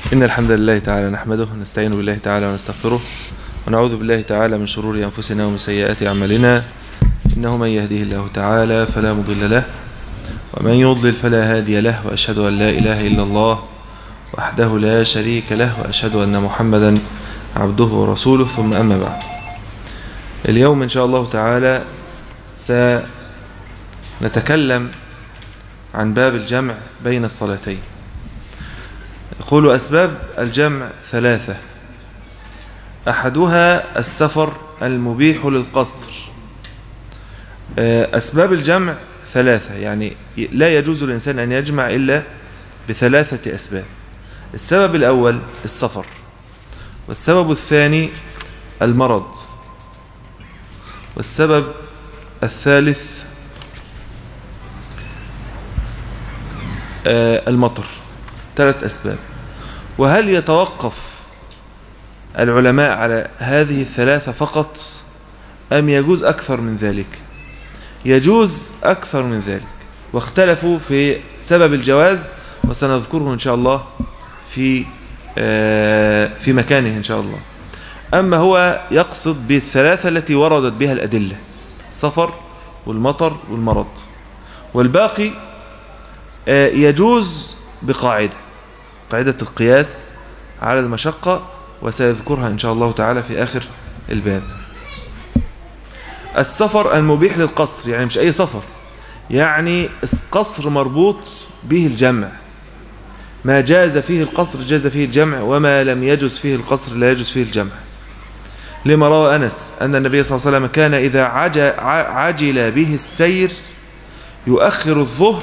إن الحمد لله تعالى نحمده ونستعين بالله تعالى ونستغفره ونعوذ بالله تعالى من شرور أنفسنا ومن سيئات أعمالنا إنه من يهديه الله تعالى فلا مضل له ومن يضلل فلا هادي له وأشهد أن لا إله إلا الله وحده لا شريك له وأشهد أن محمدا عبده ورسوله ثم أما بعد اليوم إن شاء الله تعالى سنتكلم عن باب الجمع بين الصلاتين يقول أسباب الجمع ثلاثة أحدها السفر المبيح للقصر أسباب الجمع ثلاثة يعني لا يجوز الإنسان أن يجمع إلا بثلاثة أسباب السبب الأول السفر والسبب الثاني المرض والسبب الثالث المطر ثلاث أسباب وهل يتوقف العلماء على هذه الثلاثة فقط أم يجوز أكثر من ذلك يجوز أكثر من ذلك واختلفوا في سبب الجواز وسنذكره إن شاء الله في في مكانه إن شاء الله أما هو يقصد بالثلاثة التي وردت بها الأدلة السفر والمطر والمرض والباقي يجوز بقاعدة قاعدة القياس على المشقة وسيذكرها إن شاء الله تعالى في آخر الباب السفر المبيح للقصر يعني مش أي سفر يعني قصر مربوط به الجمع ما جاز فيه القصر جاز فيه الجمع وما لم يجز فيه القصر لا يجز فيه الجمع لما روى أنس أن النبي صلى الله عليه وسلم كان إذا عجل به السير يؤخر الظهر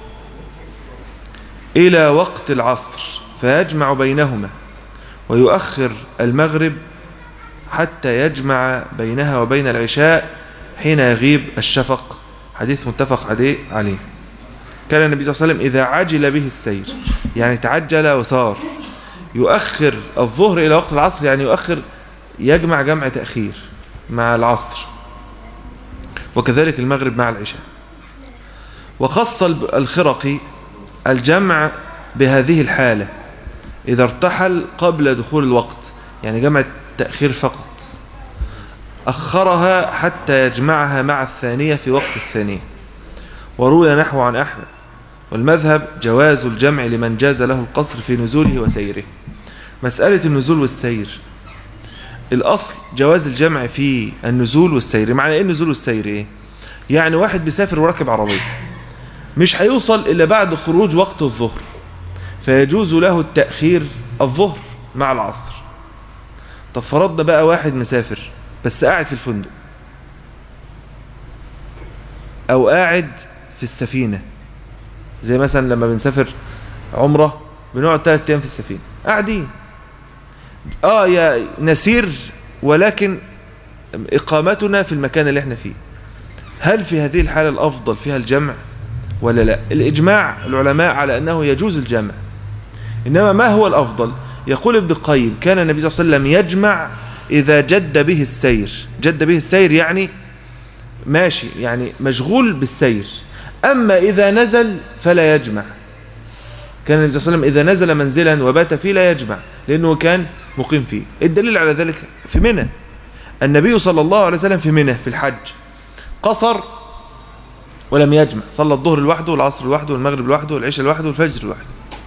إلى وقت العصر فيجمع بينهما ويؤخر المغرب حتى يجمع بينها وبين العشاء حين يغيب الشفق حديث متفق عليه كان النبي صلى الله عليه وسلم إذا عجل به السير يعني تعجل وسار يؤخر الظهر إلى وقت العصر يعني يؤخر يجمع جمع تأخير مع العصر وكذلك المغرب مع العشاء وخص الخرقي الجمع بهذه الحالة إذا ارتحل قبل دخول الوقت يعني جمع التأخير فقط أخرها حتى يجمعها مع الثانية في وقت الثانية وروي نحو عن أحمد والمذهب جواز الجمع لمن جاز له القصر في نزوله وسيره مسألة النزول والسير الأصل جواز الجمع في النزول والسير معنى إيه النزول والسير إيه؟ يعني واحد بيسافر وراكب عربية مش هيوصل إلا بعد خروج وقت الظهر فيجوز له التأخير الظهر مع العصر طب فرضنا بقى واحد مسافر بس قاعد في الفندق أو قاعد في السفينة زي مثلا لما بنسافر عمرة بنقعد ثلاث أيام في السفينة قاعدين آه يا نسير ولكن إقامتنا في المكان اللي احنا فيه هل في هذه الحالة الأفضل فيها الجمع ولا لا الإجماع العلماء على أنه يجوز الجمع إنما ما هو الأفضل يقول ابن القيم كان النبي صلى الله عليه وسلم يجمع إذا جد به السير جد به السير يعني ماشي يعني مشغول بالسير أما إذا نزل فلا يجمع كان النبي صلى الله عليه وسلم إذا نزل منزلا وبات فيه لا يجمع لأنه كان مقيم فيه الدليل على ذلك في منى النبي صلى الله عليه وسلم في منى في الحج قصر ولم يجمع صلى الظهر لوحده والعصر لوحده والمغرب لوحده والعشاء لوحده والفجر لوحده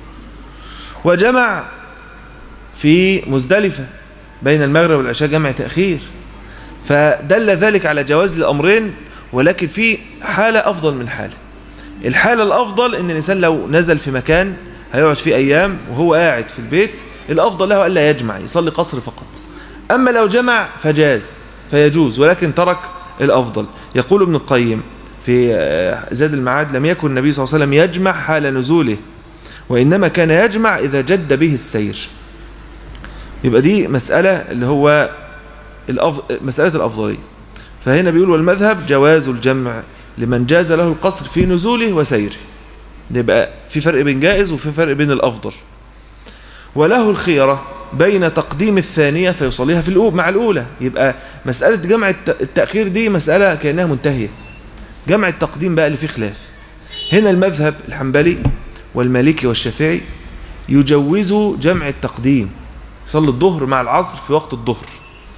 وجمع في مزدلفة بين المغرب والعشاء جمع تأخير فدل ذلك على جواز الأمرين ولكن في حالة أفضل من حالة الحالة الأفضل أن الإنسان لو نزل في مكان هيقعد فيه أيام وهو قاعد في البيت الأفضل له ألا يجمع يصلي قصر فقط أما لو جمع فجاز فيجوز ولكن ترك الأفضل يقول ابن القيم في زاد المعاد لم يكن النبي صلى الله عليه وسلم يجمع حال نزوله وإنما كان يجمع إذا جد به السير يبقى دي مسألة اللي هو الأف... مسألة الأفضلية فهنا بيقول والمذهب جواز الجمع لمن جاز له القصر في نزوله وسيره يبقى في فرق بين جائز وفي فرق بين الأفضل وله الخيرة بين تقديم الثانية فيصليها في الأولى مع الأولى يبقى مسألة جمع التأخير دي مسألة كأنها منتهية جمع التقديم بقى اللي فيه خلاف هنا المذهب الحنبلي والمالكي والشافعي يجوز جمع التقديم يصلي الظهر مع العصر في وقت الظهر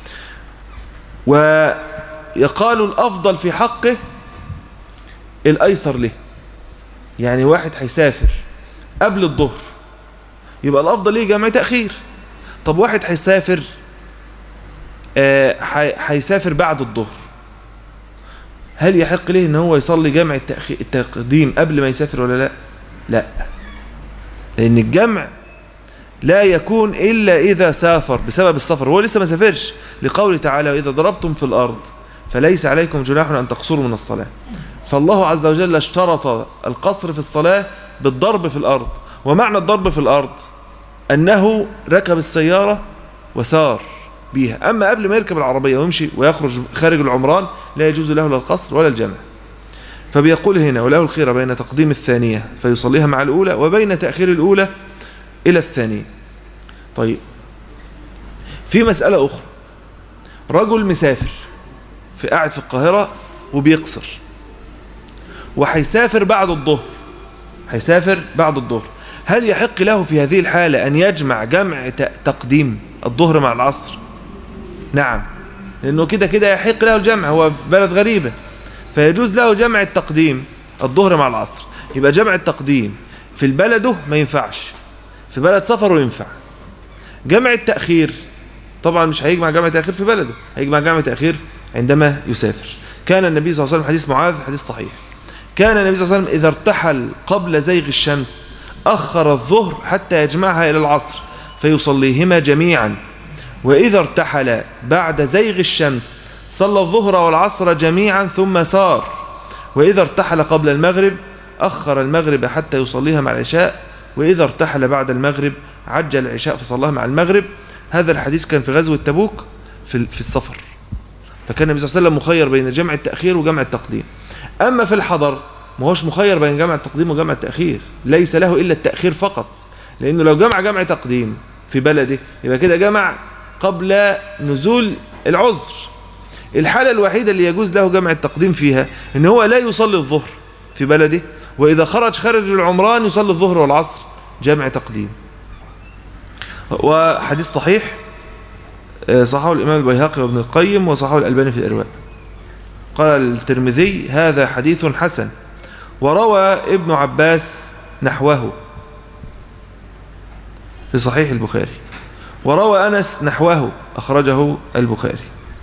ويقال الأفضل في حقه الأيسر له يعني واحد هيسافر قبل الظهر يبقى الأفضل ليه جمع تأخير طب واحد هيسافر هيسافر بعد الظهر هل يحق له ان هو يصلي جمع التقديم قبل ما يسافر ولا لا لا لان الجمع لا يكون الا اذا سافر بسبب السفر هو لسه ما سافرش لقوله تعالى واذا ضربتم في الارض فليس عليكم جناح ان تقصروا من الصلاه فالله عز وجل اشترط القصر في الصلاه بالضرب في الارض ومعنى الضرب في الارض انه ركب السياره وسار بيها أما قبل ما يركب العربية ويمشي ويخرج خارج العمران لا يجوز له لا القصر ولا الجمع فبيقول هنا وله الخير بين تقديم الثانية فيصليها مع الأولى وبين تأخير الأولى إلى الثانية طيب في مسألة أخرى رجل مسافر في قاعد في القاهرة وبيقصر وهيسافر بعد الظهر هيسافر بعد الظهر هل يحق له في هذه الحالة أن يجمع جمع تقديم الظهر مع العصر نعم لأنه كده كده يحق له الجمع هو في بلد غريبة فيجوز له جمع التقديم الظهر مع العصر يبقى جمع التقديم في بلده ما ينفعش في بلد سفره ينفع جمع التأخير طبعا مش هيجمع جمع تأخير في بلده هيجمع جمع تأخير عندما يسافر كان النبي صلى الله عليه وسلم حديث معاذ حديث صحيح كان النبي صلى الله عليه وسلم إذا ارتحل قبل زيغ الشمس أخر الظهر حتى يجمعها إلى العصر فيصليهما جميعا وإذا ارتحل بعد زيغ الشمس صلى الظهر والعصر جميعا ثم سار وإذا ارتحل قبل المغرب أخر المغرب حتى يصليها مع العشاء وإذا ارتحل بعد المغرب عجل العشاء فصلاها مع المغرب هذا الحديث كان في غزوة تبوك في في السفر فكان النبي صلى الله عليه وسلم مخير بين جمع التأخير وجمع التقديم أما في الحضر ما هوش مخير بين جمع التقديم وجمع التأخير ليس له إلا التأخير فقط لأنه لو جمع جمع تقديم في بلده يبقى كده جمع قبل نزول العذر الحالة الوحيدة اللي يجوز له جمع التقديم فيها ان هو لا يصلي الظهر في بلده وإذا خرج خارج العمران يصلي الظهر والعصر جمع تقديم وحديث صحيح صححه الإمام البيهقي وابن القيم وصححه الألباني في الإرواء قال الترمذي هذا حديث حسن وروى ابن عباس نحوه في صحيح البخاري وروى أنس نحوه أخرجه البخاري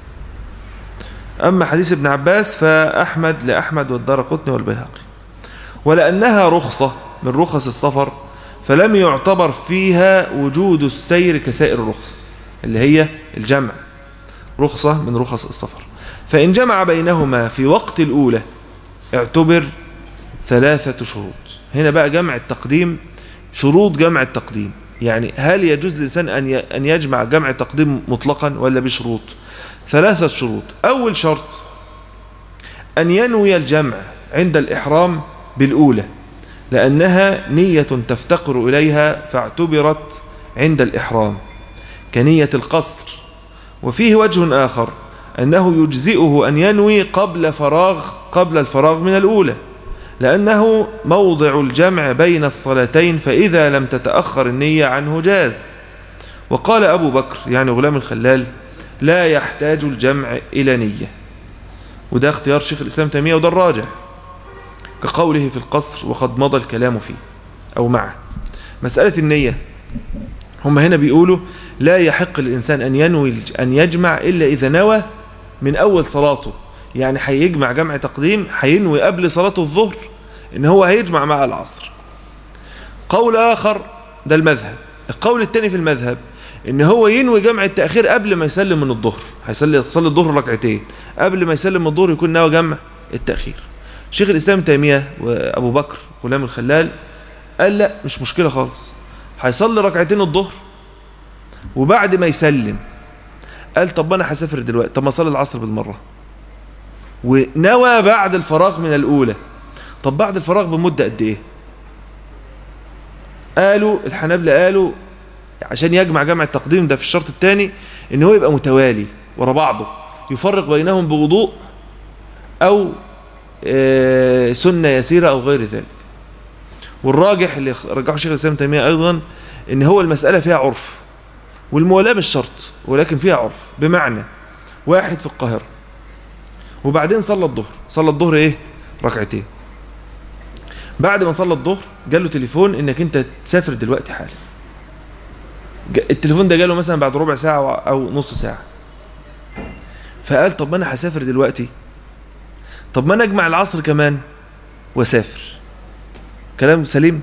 أما حديث ابن عباس فأحمد لأحمد والدار قطني والبيهقي ولأنها رخصة من رخص السفر فلم يعتبر فيها وجود السير كسائر الرخص اللي هي الجمع رخصة من رخص السفر فإن جمع بينهما في وقت الأولى اعتبر ثلاثة شروط هنا بقى جمع التقديم شروط جمع التقديم يعني هل يجوز للإنسان أن يجمع جمع التقديم مطلقا ولا بشروط ثلاثة شروط أول شرط أن ينوي الجمع عند الإحرام بالأولى لأنها نية تفتقر إليها فاعتبرت عند الإحرام كنية القصر وفيه وجه آخر أنه يجزئه أن ينوي قبل فراغ قبل الفراغ من الأولى لأنه موضع الجمع بين الصلاتين فإذا لم تتأخر النية عنه جاز وقال أبو بكر يعني غلام الخلال لا يحتاج الجمع إلى نية وده اختيار شيخ الإسلام تيمية وده الراجع كقوله في القصر وقد مضى الكلام فيه أو معه مسألة النية هم هنا بيقولوا لا يحق الإنسان أن ينوي أن يجمع إلا إذا نوى من أول صلاته يعني هيجمع جمع تقديم هينوي قبل صلاة الظهر ان هو هيجمع مع العصر قول آخر ده المذهب القول الثاني في المذهب ان هو ينوي جمع التأخير قبل ما يسلم من الظهر هيصلي يصلي الظهر ركعتين قبل ما يسلم من الظهر يكون ناوي جمع التأخير شيخ الإسلام تيمية وأبو بكر غلام الخلال قال لا مش مشكلة خالص هيصلي ركعتين الظهر وبعد ما يسلم قال طب انا هسافر دلوقتي طب ما اصلي العصر بالمره ونوى بعد الفراغ من الأولى طب بعد الفراغ بمدة قد إيه قالوا الحنابلة قالوا عشان يجمع جمع التقديم ده في الشرط الثاني ان هو يبقى متوالي ورا بعضه يفرق بينهم بوضوء أو سنة يسيرة أو غير ذلك والراجح اللي رجحه شيخ الإسلام تيمية أيضا ان هو المسألة فيها عرف والموالاة مش شرط ولكن فيها عرف بمعنى واحد في القاهرة وبعدين صلى الظهر صلى الظهر ايه ركعتين بعد ما صلى الظهر جاله تليفون انك انت تسافر دلوقتي حالا جا- التليفون ده جاله مثلا بعد ربع ساعة او نص ساعة فقال طب ما انا هسافر دلوقتي طب ما انا اجمع العصر كمان واسافر كلام سليم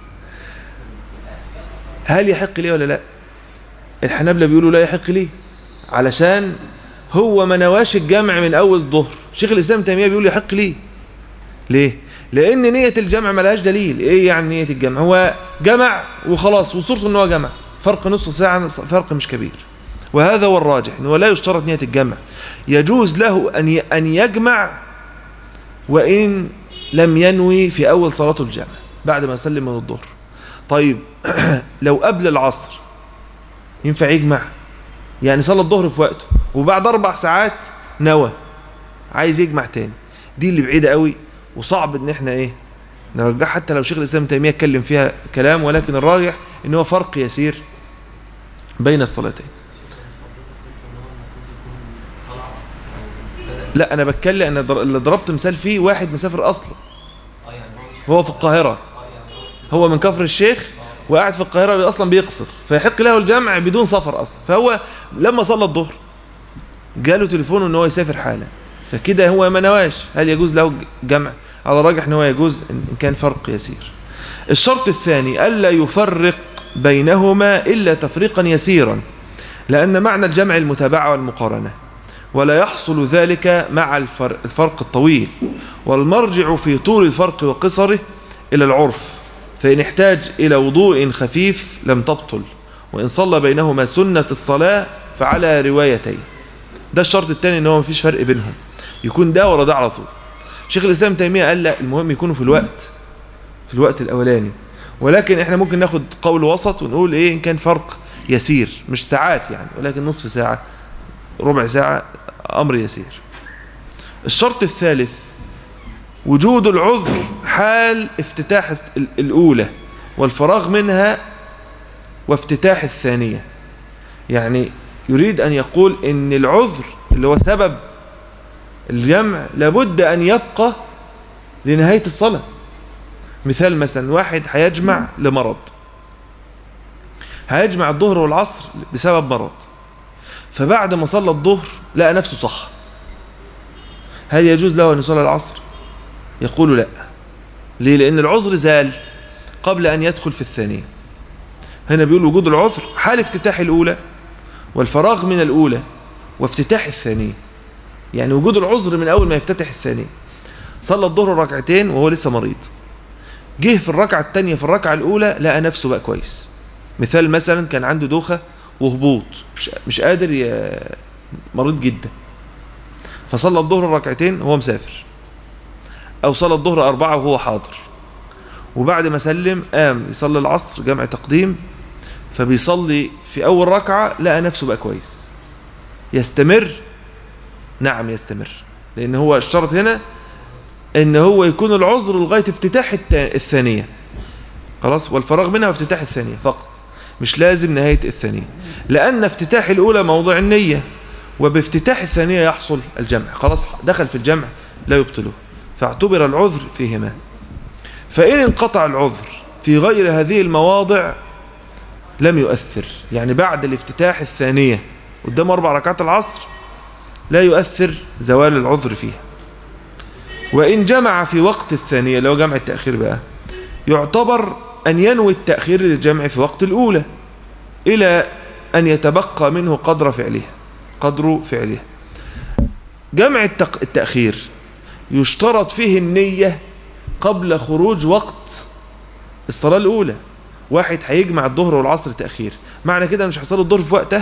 هل يحق لي ولا لا الحنابلة بيقولوا لا يحق لي علشان هو ما نواش الجمع من اول الظهر شيخ الاسلام تيميه بيقول يحق لي ليه لان نيه الجمع ملهاش دليل ايه يعني نيه الجمع هو جمع وخلاص وصورته ان هو جمع فرق نص ساعه فرق مش كبير وهذا هو الراجح انه لا يشترط نيه الجمع يجوز له ان ي- ان يجمع وان لم ينوي في اول صلاته الجمع بعد ما يسلم من الظهر طيب لو قبل العصر ينفع يجمع يعني صلى الظهر في وقته وبعد اربع ساعات نوى عايز يجمع تاني دي اللي بعيده قوي وصعب ان احنا ايه نرجع حتى لو شيخ الاسلام ابن تيميه اتكلم فيها كلام ولكن الراجح ان هو فرق يسير بين الصلاتين لا انا بتكلم انا در- اللي ضربت مثال فيه واحد مسافر اصلا هو في القاهره هو من كفر الشيخ وقاعد في القاهره اصلا بيقصر فيحق له الجمع بدون سفر اصلا فهو لما صلى الظهر جاله تليفون ان هو يسافر حالا فكده هو ما نواش هل يجوز له جمع على الراجح ان هو يجوز ان كان فرق يسير الشرط الثاني الا يفرق بينهما الا تفريقا يسيرا لان معنى الجمع المتابعه والمقارنه ولا يحصل ذلك مع الفرق, الفرق الطويل والمرجع في طول الفرق وقصره الى العرف فان احتاج الى وضوء خفيف لم تبطل وان صلى بينهما سنه الصلاه فعلى روايتين ده الشرط الثاني ان هو مفيش فرق بينهم يكون ده ورا ده على طول شيخ الاسلام تيميه قال لا المهم يكونوا في الوقت في الوقت الاولاني ولكن احنا ممكن ناخد قول وسط ونقول ايه ان كان فرق يسير مش ساعات يعني ولكن نصف ساعه ربع ساعه امر يسير الشرط الثالث وجود العذر حال افتتاح ال- الاولى والفراغ منها وافتتاح الثانيه يعني يريد أن يقول إن العذر اللي هو سبب الجمع لابد أن يبقى لنهاية الصلاة مثال مثلا واحد هيجمع لمرض هيجمع الظهر والعصر بسبب مرض فبعد ما صلى الظهر لقى نفسه صح هل يجوز له أن يصلي العصر يقول لا ليه لأن العذر زال قبل أن يدخل في الثانية هنا بيقول وجود العذر حال افتتاح الأولى والفراغ من الأولى وافتتاح الثانية يعني وجود العذر من أول ما يفتتح الثانية صلى الظهر ركعتين وهو لسه مريض جه في الركعة الثانية في الركعة الأولى لقى نفسه بقى كويس مثال مثلا كان عنده دوخة وهبوط مش, مش قادر ي... مريض جدا فصلى الظهر ركعتين وهو مسافر أو صلى الظهر أربعة وهو حاضر وبعد ما سلم قام يصلي العصر جمع تقديم فبيصلي في أول ركعة لقى نفسه بقى كويس يستمر نعم يستمر لأن هو الشرط هنا ان هو يكون العذر لغاية افتتاح التا- الثانية خلاص والفراغ منها وافتتاح الثانية فقط مش لازم نهاية الثانية لأن افتتاح الأولى موضع النية وبافتتاح الثانية يحصل الجمع خلاص دخل في الجمع لا يبطله فاعتبر العذر فيهما فإن انقطع العذر في غير هذه المواضع لم يؤثر يعني بعد الافتتاح الثانية قدام أربع ركعات العصر لا يؤثر زوال العذر فيها وإن جمع في وقت الثانية لو جمع التأخير بقى يعتبر أن ينوي التأخير للجمع في وقت الأولى إلى أن يتبقى منه قدر فعلها قدر فعلها جمع التق... التأخير يشترط فيه النية قبل خروج وقت الصلاة الأولى واحد هيجمع الظهر والعصر تأخير معنى كده مش هيصلي الظهر في وقته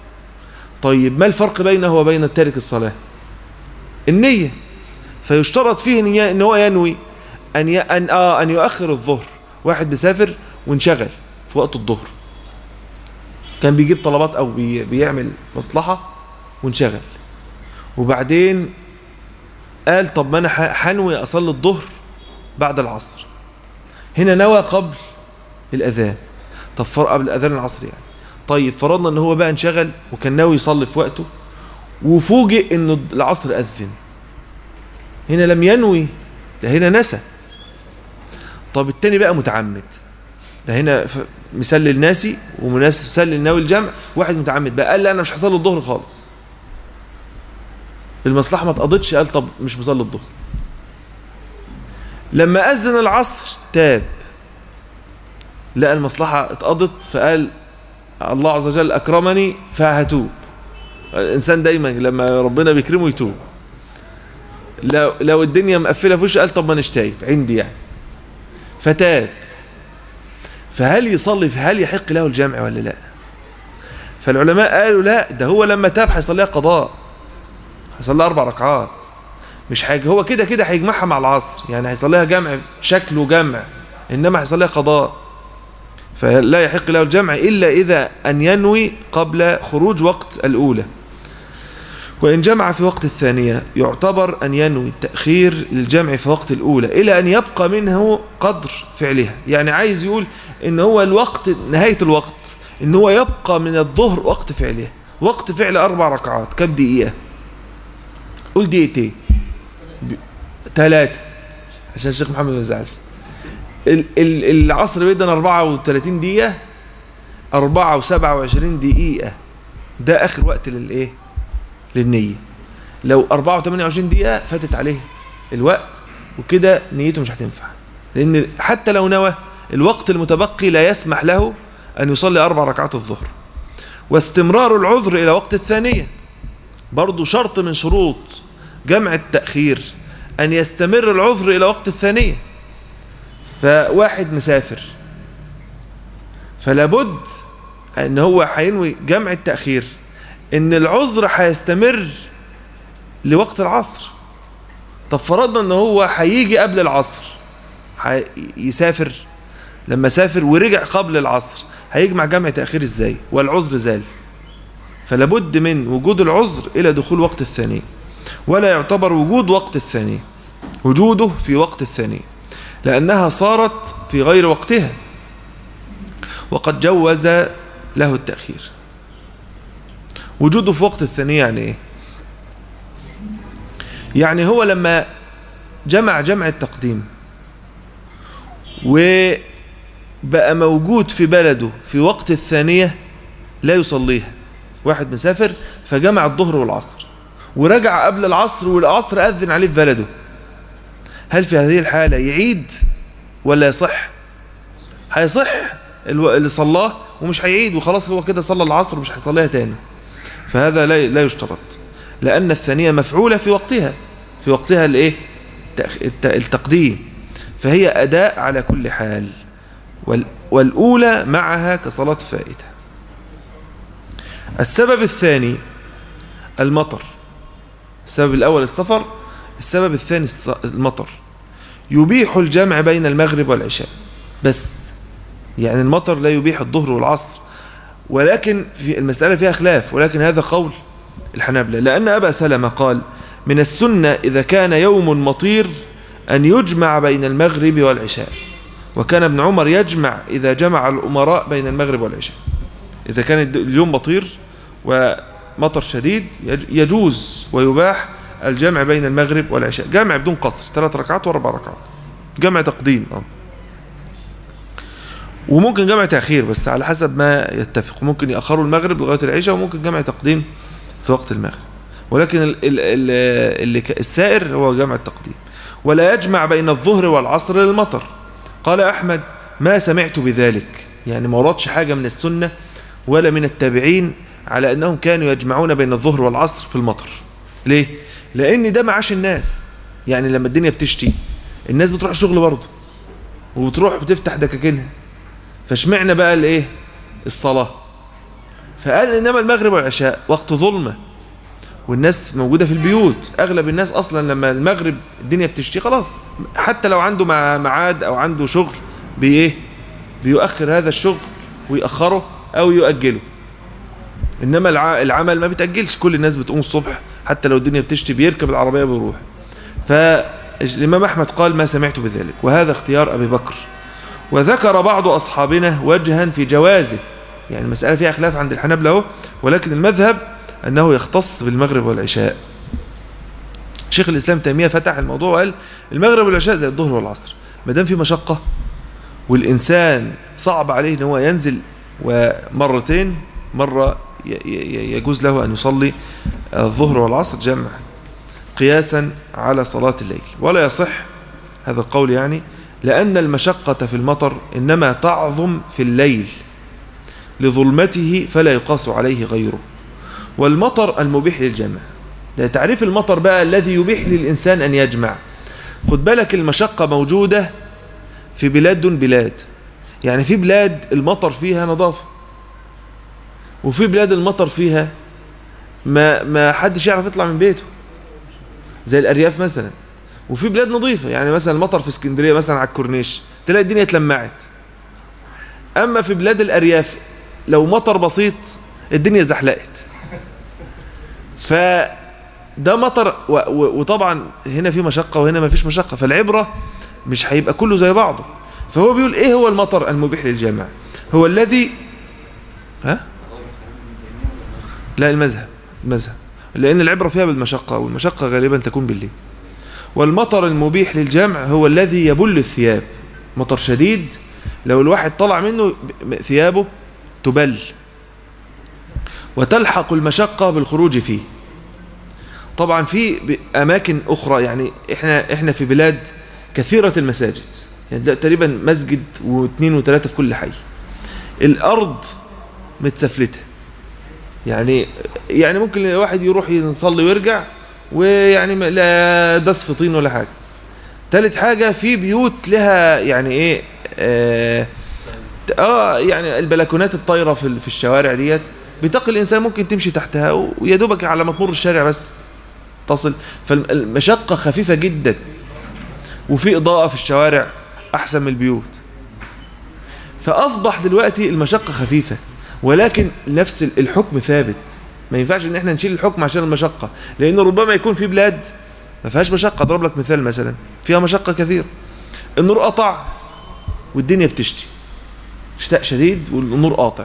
طيب ما الفرق بينه وبين تارك الصلاة النية فيشترط فيه ان ي- ان هو ينوي ان ي... ان اه ان يؤخر الظهر واحد مسافر وانشغل في وقت الظهر كان بيجيب طلبات او بي... بيعمل مصلحة وانشغل وبعدين قال طب ما انا ح- حنوي اصلي الظهر بعد العصر هنا نوى قبل الاذان طب فر قبل اذان العصر يعني طيب فرضنا ان هو بقى انشغل وكان ناوي يصلي في وقته وفوجئ انه العصر اذن هنا لم ينوي ده هنا نسى طب التاني بقى متعمد ده هنا ف- مسلل ناسي ومسلل ناوي الجمع واحد متعمد بقى قال لا انا مش هصلي الظهر خالص المصلحه ما اتقضتش قال طب مش مصلي الظهر لما اذن العصر تاب لقى المصلحه اتقضت فقال الله عز وجل اكرمني فهتوب الانسان دايما لما ربنا بيكرمه يتوب لو لو الدنيا مقفله في وشه قال طب ما أنا تايب عندي يعني فتاب فهل يصلي هل يحق له الجمع ولا لا فالعلماء قالوا لا ده هو لما تاب هيصليها قضاء هيصليها اربع ركعات مش حاجه هو كده كده هيجمعها مع العصر يعني هيصليها جمع شكله جمع انما هيصليها قضاء فلا يحق له الجمع الا اذا ان ينوي قبل خروج وقت الاولى وإن جمع في وقت الثانية يعتبر أن ينوي التأخير للجمع في وقت الأولى إلى أن يبقى منه قدر فعلها يعني عايز يقول إن هو الوقت نهاية الوقت إن هو يبقى من الظهر وقت فعلها وقت فعل أربع ركعات كم دقيقة قول دقيقتين ثلاثة عشان الشيخ محمد ما يزعلش ال- ال- العصر بيدنا 34 دقيقة 4 و27 دقيقة ده آخر وقت للإيه؟ للنية لو 4 و28 دقيقة فاتت عليه الوقت وكده نيته مش هتنفع لأن حتى لو نوى الوقت المتبقي لا يسمح له أن يصلي أربع ركعات الظهر واستمرار العذر إلى وقت الثانية برضو شرط من شروط جمع التأخير أن يستمر العذر إلى وقت الثانية فواحد مسافر فلابد أن هو هينوي جمع التأخير ان العذر هيستمر لوقت العصر طب فرضنا ان هو هيجي قبل العصر يسافر لما سافر ورجع قبل العصر هيجمع جمع تأخير ازاي والعذر زال فلابد من وجود العذر الى دخول وقت الثانية ولا يعتبر وجود وقت الثانية وجوده في وقت الثانية لأنها صارت في غير وقتها وقد جوز له التأخير وجوده في وقت الثانية يعني ايه يعني هو لما جمع جمع التقديم وبقى موجود في بلده في وقت الثانية لا يصليها واحد مسافر فجمع الظهر والعصر ورجع قبل العصر والعصر أذن عليه في بلده هل في هذه الحالة يعيد ولا يصح هيصح اللي صلاه ومش هيعيد وخلاص هو كده صلى العصر ومش هيصليها تاني فهذا لا لا يشترط لأن الثانية مفعولة في وقتها في وقتها الايه التقديم فهي أداء على كل حال والأولى معها كصلاة فائتة السبب الثاني المطر السبب الأول السفر السبب الثاني المطر يبيح الجمع بين المغرب والعشاء بس يعني المطر لا يبيح الظهر والعصر ولكن في المسألة فيها خلاف ولكن هذا قول الحنابلة لأن أبا سلمة قال من السنة إذا كان يوم مطير أن يجمع بين المغرب والعشاء وكان ابن عمر يجمع إذا جمع الأمراء بين المغرب والعشاء إذا كان اليوم مطير ومطر شديد يجوز ويباح الجمع بين المغرب والعشاء جمع بدون قصر ثلاث ركعات واربع ركعات جمع تقديم أه. وممكن جمع تأخير بس على حسب ما يتفق ممكن يأخروا المغرب لغاية العشاء وممكن جمع تقديم في وقت المغرب ولكن ال ال ال السائر هو جمع التقديم ولا يجمع بين الظهر والعصر للمطر قال أحمد ما سمعت بذلك يعني ما وردش حاجة من السنة ولا من التابعين على أنهم كانوا يجمعون بين الظهر والعصر في المطر ليه؟ لأن ده معاش الناس يعني لما الدنيا بتشتي الناس بتروح الشغل برضه وبتروح بتفتح دكاكينها فاشمعنا بقى الايه الصلاة فقال انما المغرب والعشاء وقت ظلمة والناس موجودة في البيوت اغلب الناس اصلا لما المغرب الدنيا بتشتي خلاص حتى لو عنده معاد او عنده شغل بايه بيؤخر هذا الشغل ويأخره او يؤجله انما العمل ما بيتأجلش كل الناس بتقوم الصبح حتى لو الدنيا بتشتي بيركب العربية ويروح فالامام احمد قال ما سمعت بذلك وهذا اختيار ابي بكر وذكر بعض أصحابنا وجها في جوازه يعني المسألة فيها خلاف عند الحنابلة اهو ولكن المذهب أنه يختص بالمغرب والعشاء شيخ الإسلام تيمية فتح الموضوع وقال المغرب والعشاء زي الظهر والعصر ما دام في مشقة والإنسان صعب عليه أن هو ينزل ومرتين مرة يجوز له أن يصلي الظهر والعصر جمع قياسا على صلاة الليل ولا يصح هذا القول يعني لأن المشقة في المطر إنما تعظم في الليل لظلمته فلا يقاس عليه غيره والمطر المبيح للجمع ده تعريف المطر بقى الذي يبيح للإنسان أن يجمع خد بالك المشقة موجودة في بلاد دون بلاد يعني في بلاد المطر فيها نظافة وفي بلاد المطر فيها ما ما حدش يعرف يطلع من بيته زي الأرياف مثلا وفي بلاد نظيفة يعني مثلا المطر في اسكندرية مثلا على الكورنيش تلاقي الدنيا اتلمعت أما في بلاد الأرياف لو مطر بسيط الدنيا زحلقت فده مطر وطبعا هنا في مشقة وهنا ما فيش مشقة فالعبرة مش هيبقى كله زي بعضه فهو بيقول ايه هو المطر المبيح للجامع هو الذي ها لا المذهب المذهب لأن العبرة فيها بالمشقة والمشقة غالبا تكون بالليل والمطر المبيح للجمع هو الذي يبل الثياب مطر شديد لو الواحد طلع منه ثيابه تبل وتلحق المشقة بالخروج فيه طبعا في أماكن أخرى يعني إحنا, إحنا في بلاد كثيرة المساجد يعني تقريبا مسجد واثنين وثلاثة في كل حي الأرض متسفلتة يعني يعني ممكن الواحد يروح يصلي ويرجع ويعني لا دس في طين ولا حاجة ثالث حاجة في بيوت لها يعني ايه اه, آه يعني البلكونات الطايرة في في الشوارع ديت بتقي الإنسان ممكن تمشي تحتها ويا دوبك على ما تمر الشارع بس تصل فالمشقة خفيفة جدا وفي إضاءة في الشوارع أحسن من البيوت فأصبح دلوقتي المشقة خفيفة ولكن نفس الحكم ثابت ما ينفعش ان احنا نشيل الحكم عشان المشقة لان ربما يكون في بلاد ما فيهاش مشقة اضرب لك مثال مثلا فيها مشقة كثير النور قطع والدنيا بتشتي شتاء شديد والنور قاطع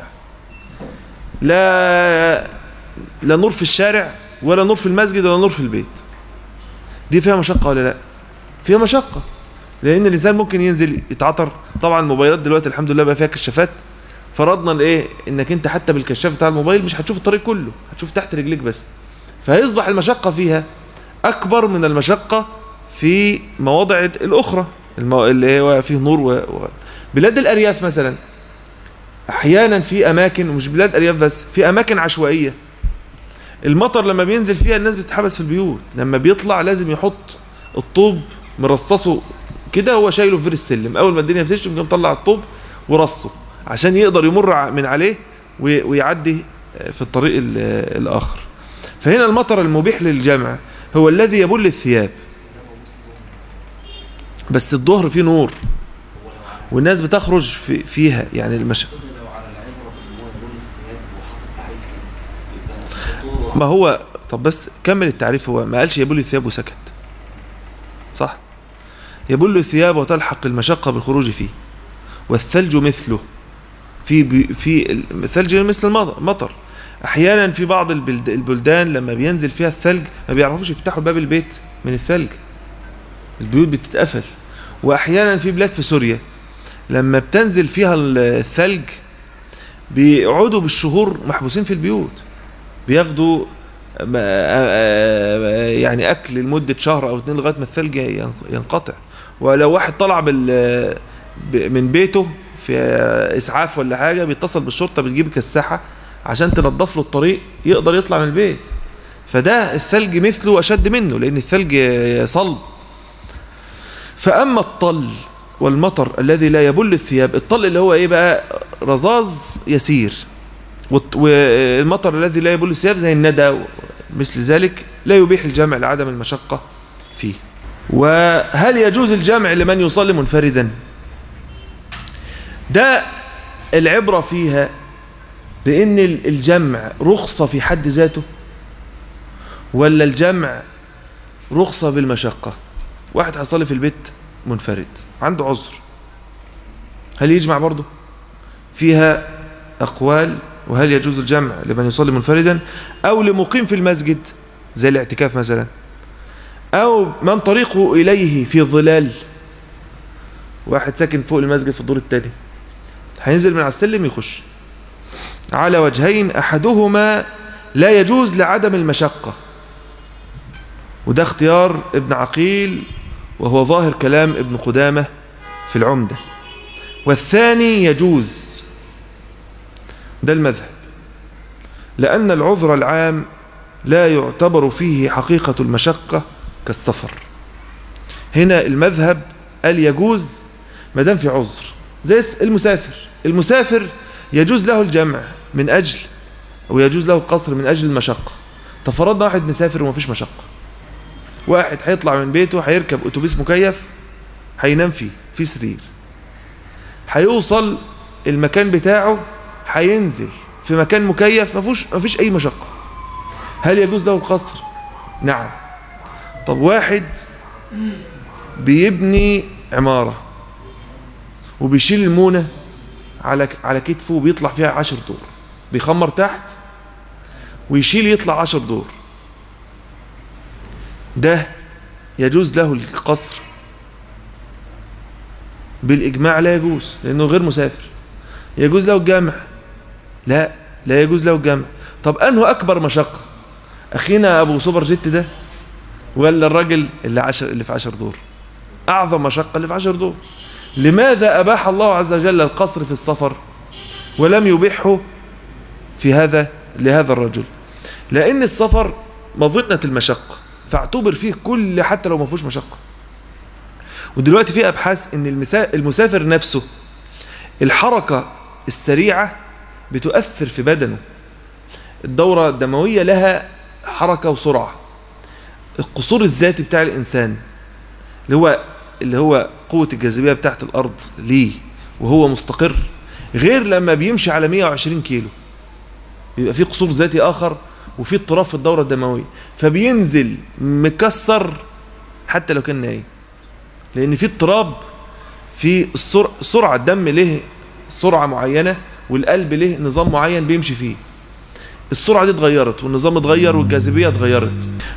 لا لا نور في الشارع ولا نور في المسجد ولا نور في البيت دي فيها مشقة ولا لا فيها مشقة لان الانسان ممكن ينزل يتعطر طبعا الموبايلات دلوقتي الحمد لله بقى فيها كشافات فرضنا الايه انك انت حتى بالكشاف بتاع الموبايل مش هتشوف الطريق كله هتشوف تحت رجليك بس فهيصبح المشقة فيها اكبر من المشقة في مواضع الاخرى المو... اللي هو فيه نور و... و... بلاد الارياف مثلا احيانا في اماكن ومش بلاد ارياف بس في اماكن عشوائية المطر لما بينزل فيها الناس بتتحبس في البيوت لما بيطلع لازم يحط الطوب مرصصه كده هو شايله في فير السلم اول ما الدنيا بتشتي يقوم مطلع الطوب ورصه عشان يقدر يمر من عليه ويعدي في الطريق الآخر فهنا المطر المبيح للجمع هو الذي يبل الثياب بس الظهر فيه نور والناس بتخرج في فيها يعني المشهد ما هو طب بس كمل التعريف هو ما قالش يبل الثياب وسكت صح يبل الثياب وتلحق المشقة بالخروج فيه والثلج مثله في في الثلج مثل المطر احيانا في بعض البلدان لما بينزل فيها الثلج ما بيعرفوش يفتحوا باب البيت من الثلج البيوت بتتقفل واحيانا في بلاد في سوريا لما بتنزل فيها الثلج بيقعدوا بالشهور محبوسين في البيوت بياخدوا يعني اكل لمده شهر او اتنين لغايه ما الثلج ينقطع ولو واحد طلع بال من بيته في اسعاف ولا حاجه بيتصل بالشرطه بتجيب كساحه عشان تنظف له الطريق يقدر يطلع من البيت فده الثلج مثله اشد منه لان الثلج صلب فاما الطل والمطر الذي لا يبل الثياب الطل اللي هو ايه بقى رذاذ يسير والمطر الذي لا يبل الثياب زي الندى مثل ذلك لا يبيح الجمع لعدم المشقه فيه وهل يجوز الجمع لمن يصلي منفردا ده العبرة فيها بأن الجمع رخصة في حد ذاته ولا الجمع رخصة بالمشقة واحد هيصلي في البيت منفرد عنده عذر هل يجمع برضه فيها أقوال وهل يجوز الجمع لمن يصلي منفردا أو لمقيم في المسجد زي الاعتكاف مثلا أو من طريقه إليه في ظلال واحد ساكن فوق المسجد في الدور التاني هينزل من على السلم يخش على وجهين أحدهما لا يجوز لعدم المشقة وده اختيار ابن عقيل وهو ظاهر كلام ابن قدامة في العمدة والثاني يجوز ده المذهب لأن العذر العام لا يعتبر فيه حقيقة المشقة كالسفر هنا المذهب قال يجوز ما دام في عذر زي المسافر المسافر يجوز له الجمع من أجل ويجوز له القصر من أجل المشقة تفرضنا واحد مسافر وما فيش مشقة واحد هيطلع من بيته هيركب أتوبيس مكيف هينام فيه في سرير هيوصل المكان بتاعه هينزل في مكان مكيف ما فيش ما فيش اي مشقه هل يجوز له القصر نعم طب واحد بيبني عماره وبيشيل المونه على على كتفه وبيطلع فيها عشر دور بيخمر تحت ويشيل يطلع عشر دور ده يجوز له القصر بالإجماع لا يجوز لأنه غير مسافر يجوز له الجامع لا لا يجوز له الجمع طب أنه أكبر مشقة أخينا أبو سوبر جيت ده ولا الراجل اللي, عشر اللي في عشر دور أعظم مشقة اللي في عشر دور لماذا أباح الله عز وجل القصر في السفر ولم يبيحه في هذا لهذا الرجل لأن السفر مظنة المشقة فاعتبر فيه كل حتى لو ما فيهوش مشقة ودلوقتي في أبحاث أن المسافر نفسه الحركة السريعة بتؤثر في بدنه الدورة الدموية لها حركة وسرعة القصور الذاتي بتاع الإنسان اللي هو اللي هو قوة الجاذبية بتاعت الأرض ليه وهو مستقر غير لما بيمشي على 120 كيلو بيبقى في قصور ذاتي آخر وفي اضطراب في الدورة الدموية فبينزل مكسر حتى لو كان نايم لأن في اضطراب في السرعة الدم له سرعة معينة والقلب له نظام معين بيمشي فيه السرعة دي اتغيرت والنظام اتغير والجاذبية اتغيرت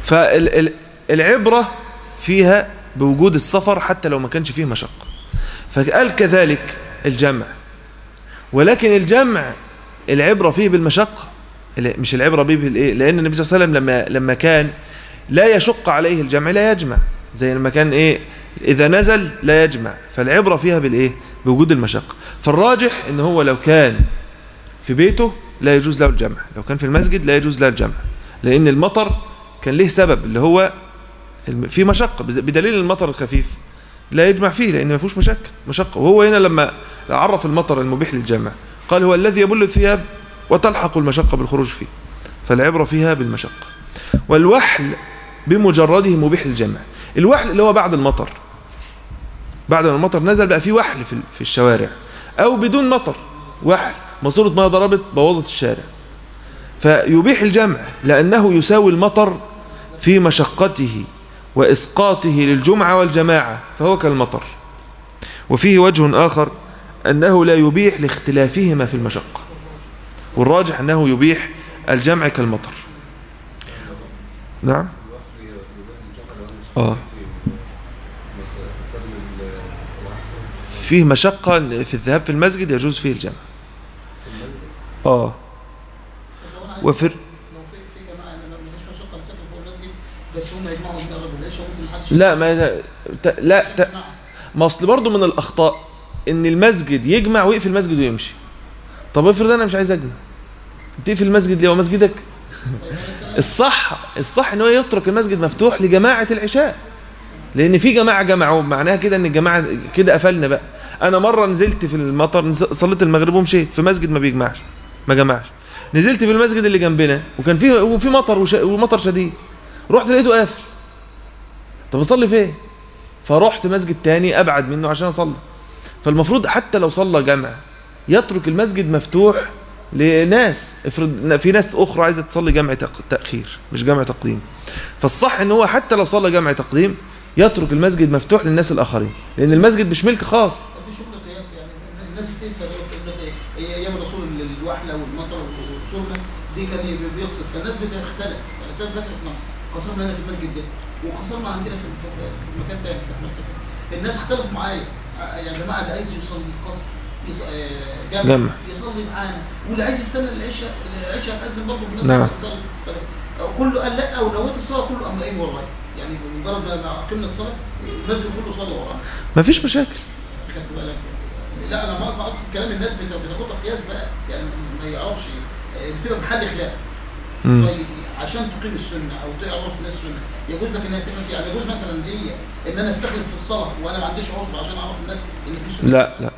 فالعبرة فيها بوجود السفر حتى لو ما كانش فيه مشقة فقال كذلك الجمع ولكن الجمع العبرة فيه بالمشقة مش العبرة به بالايه لأن النبي صلى الله عليه وسلم لما لما كان لا يشق عليه الجمع لا يجمع زي لما كان ايه إذا نزل لا يجمع فالعبرة فيها بالايه بوجود المشقة فالراجح ان هو لو كان في بيته لا يجوز له الجمع لو كان في المسجد لا يجوز له الجمع لان المطر كان له سبب اللي هو في مشقة بدليل المطر الخفيف لا يجمع فيه لان ما فيهوش مشقة مشقة وهو هنا لما عرف المطر المبيح للجمع قال هو الذي يبل الثياب وتلحق المشقة بالخروج فيه فالعبرة فيها بالمشقة والوحل بمجرده مبيح للجمع الوحل اللي هو بعد المطر بعد ما المطر نزل بقى في وحل في الشوارع أو بدون مطر وحل ماسورة ميه ضربت بوظت الشارع فيبيح الجمع لأنه يساوي المطر في مشقته وإسقاطه للجمعة والجماعة فهو كالمطر وفيه وجه آخر أنه لا يبيح لاختلافهما في المشقة والراجح أنه يبيح الجمع كالمطر نعم آه فيه مشقة في الذهاب في المسجد يجوز فيه الجمع اه وفي لا ما لا ت... ما اصل برضه من الاخطاء ان المسجد يجمع ويقفل المسجد ويمشي طب افرض انا مش عايز اجمع تقفل المسجد ليه هو مسجدك الصح الصح ان هو يترك المسجد مفتوح لجماعه العشاء لان في جماعه جمعوا معناها كده ان الجماعه كده قفلنا بقى انا مره نزلت في المطر صليت المغرب ومشيت في مسجد ما بيجمعش ما جمعش نزلت في المسجد اللي جنبنا وكان فيه وفي مطر وش... ومطر شديد رحت لقيته قافل طب اصلي فين فرحت مسجد تاني ابعد منه عشان اصلي فالمفروض حتى لو صلى جمع يترك المسجد مفتوح لناس افرض في ناس اخرى عايزه تصلي جمع تاخير مش جمع تقديم فالصح ان هو حتى لو صلى جمع تقديم يترك المسجد مفتوح للناس الاخرين لان المسجد مش ملك خاص الحديث اللي قلت لك ايه هي ايام الرسول الوحله والمطر والسرمه دي كان بيقصد فالناس بتختلف يعني ساعات فتره قصرنا هنا في المسجد ده وقصرنا عندنا في في مكان تاني في احمد سفر الناس اختلفوا معايا يا جماعه اللي عايز يصلي قصر يص- آه، جامع جمع. يصلي معانا واللي عايز يستنى العشاء العشاء هتأذن برضه الناس نعم. يصلي كله قال لا ونويت الصلاه كله قام قايم ورايا يعني بمجرد ما ما اقمنا الصلاه المسجد كله صلى ورانا مفيش مشاكل خدت بالك لا انا ما ما اقصد كلام الناس بت- بتاخدها قياس بقى يعني ما يعرفش آه، بتبقى محل خلاف مم. طيب عشان تقيم السنه او تعرف الناس السنه يجوز لك انها تعمل يعني يجوز مثلا ليا ان انا استخلف في الصلاه وانا ما عنديش عذر عشان اعرف الناس ان في سنه لا لا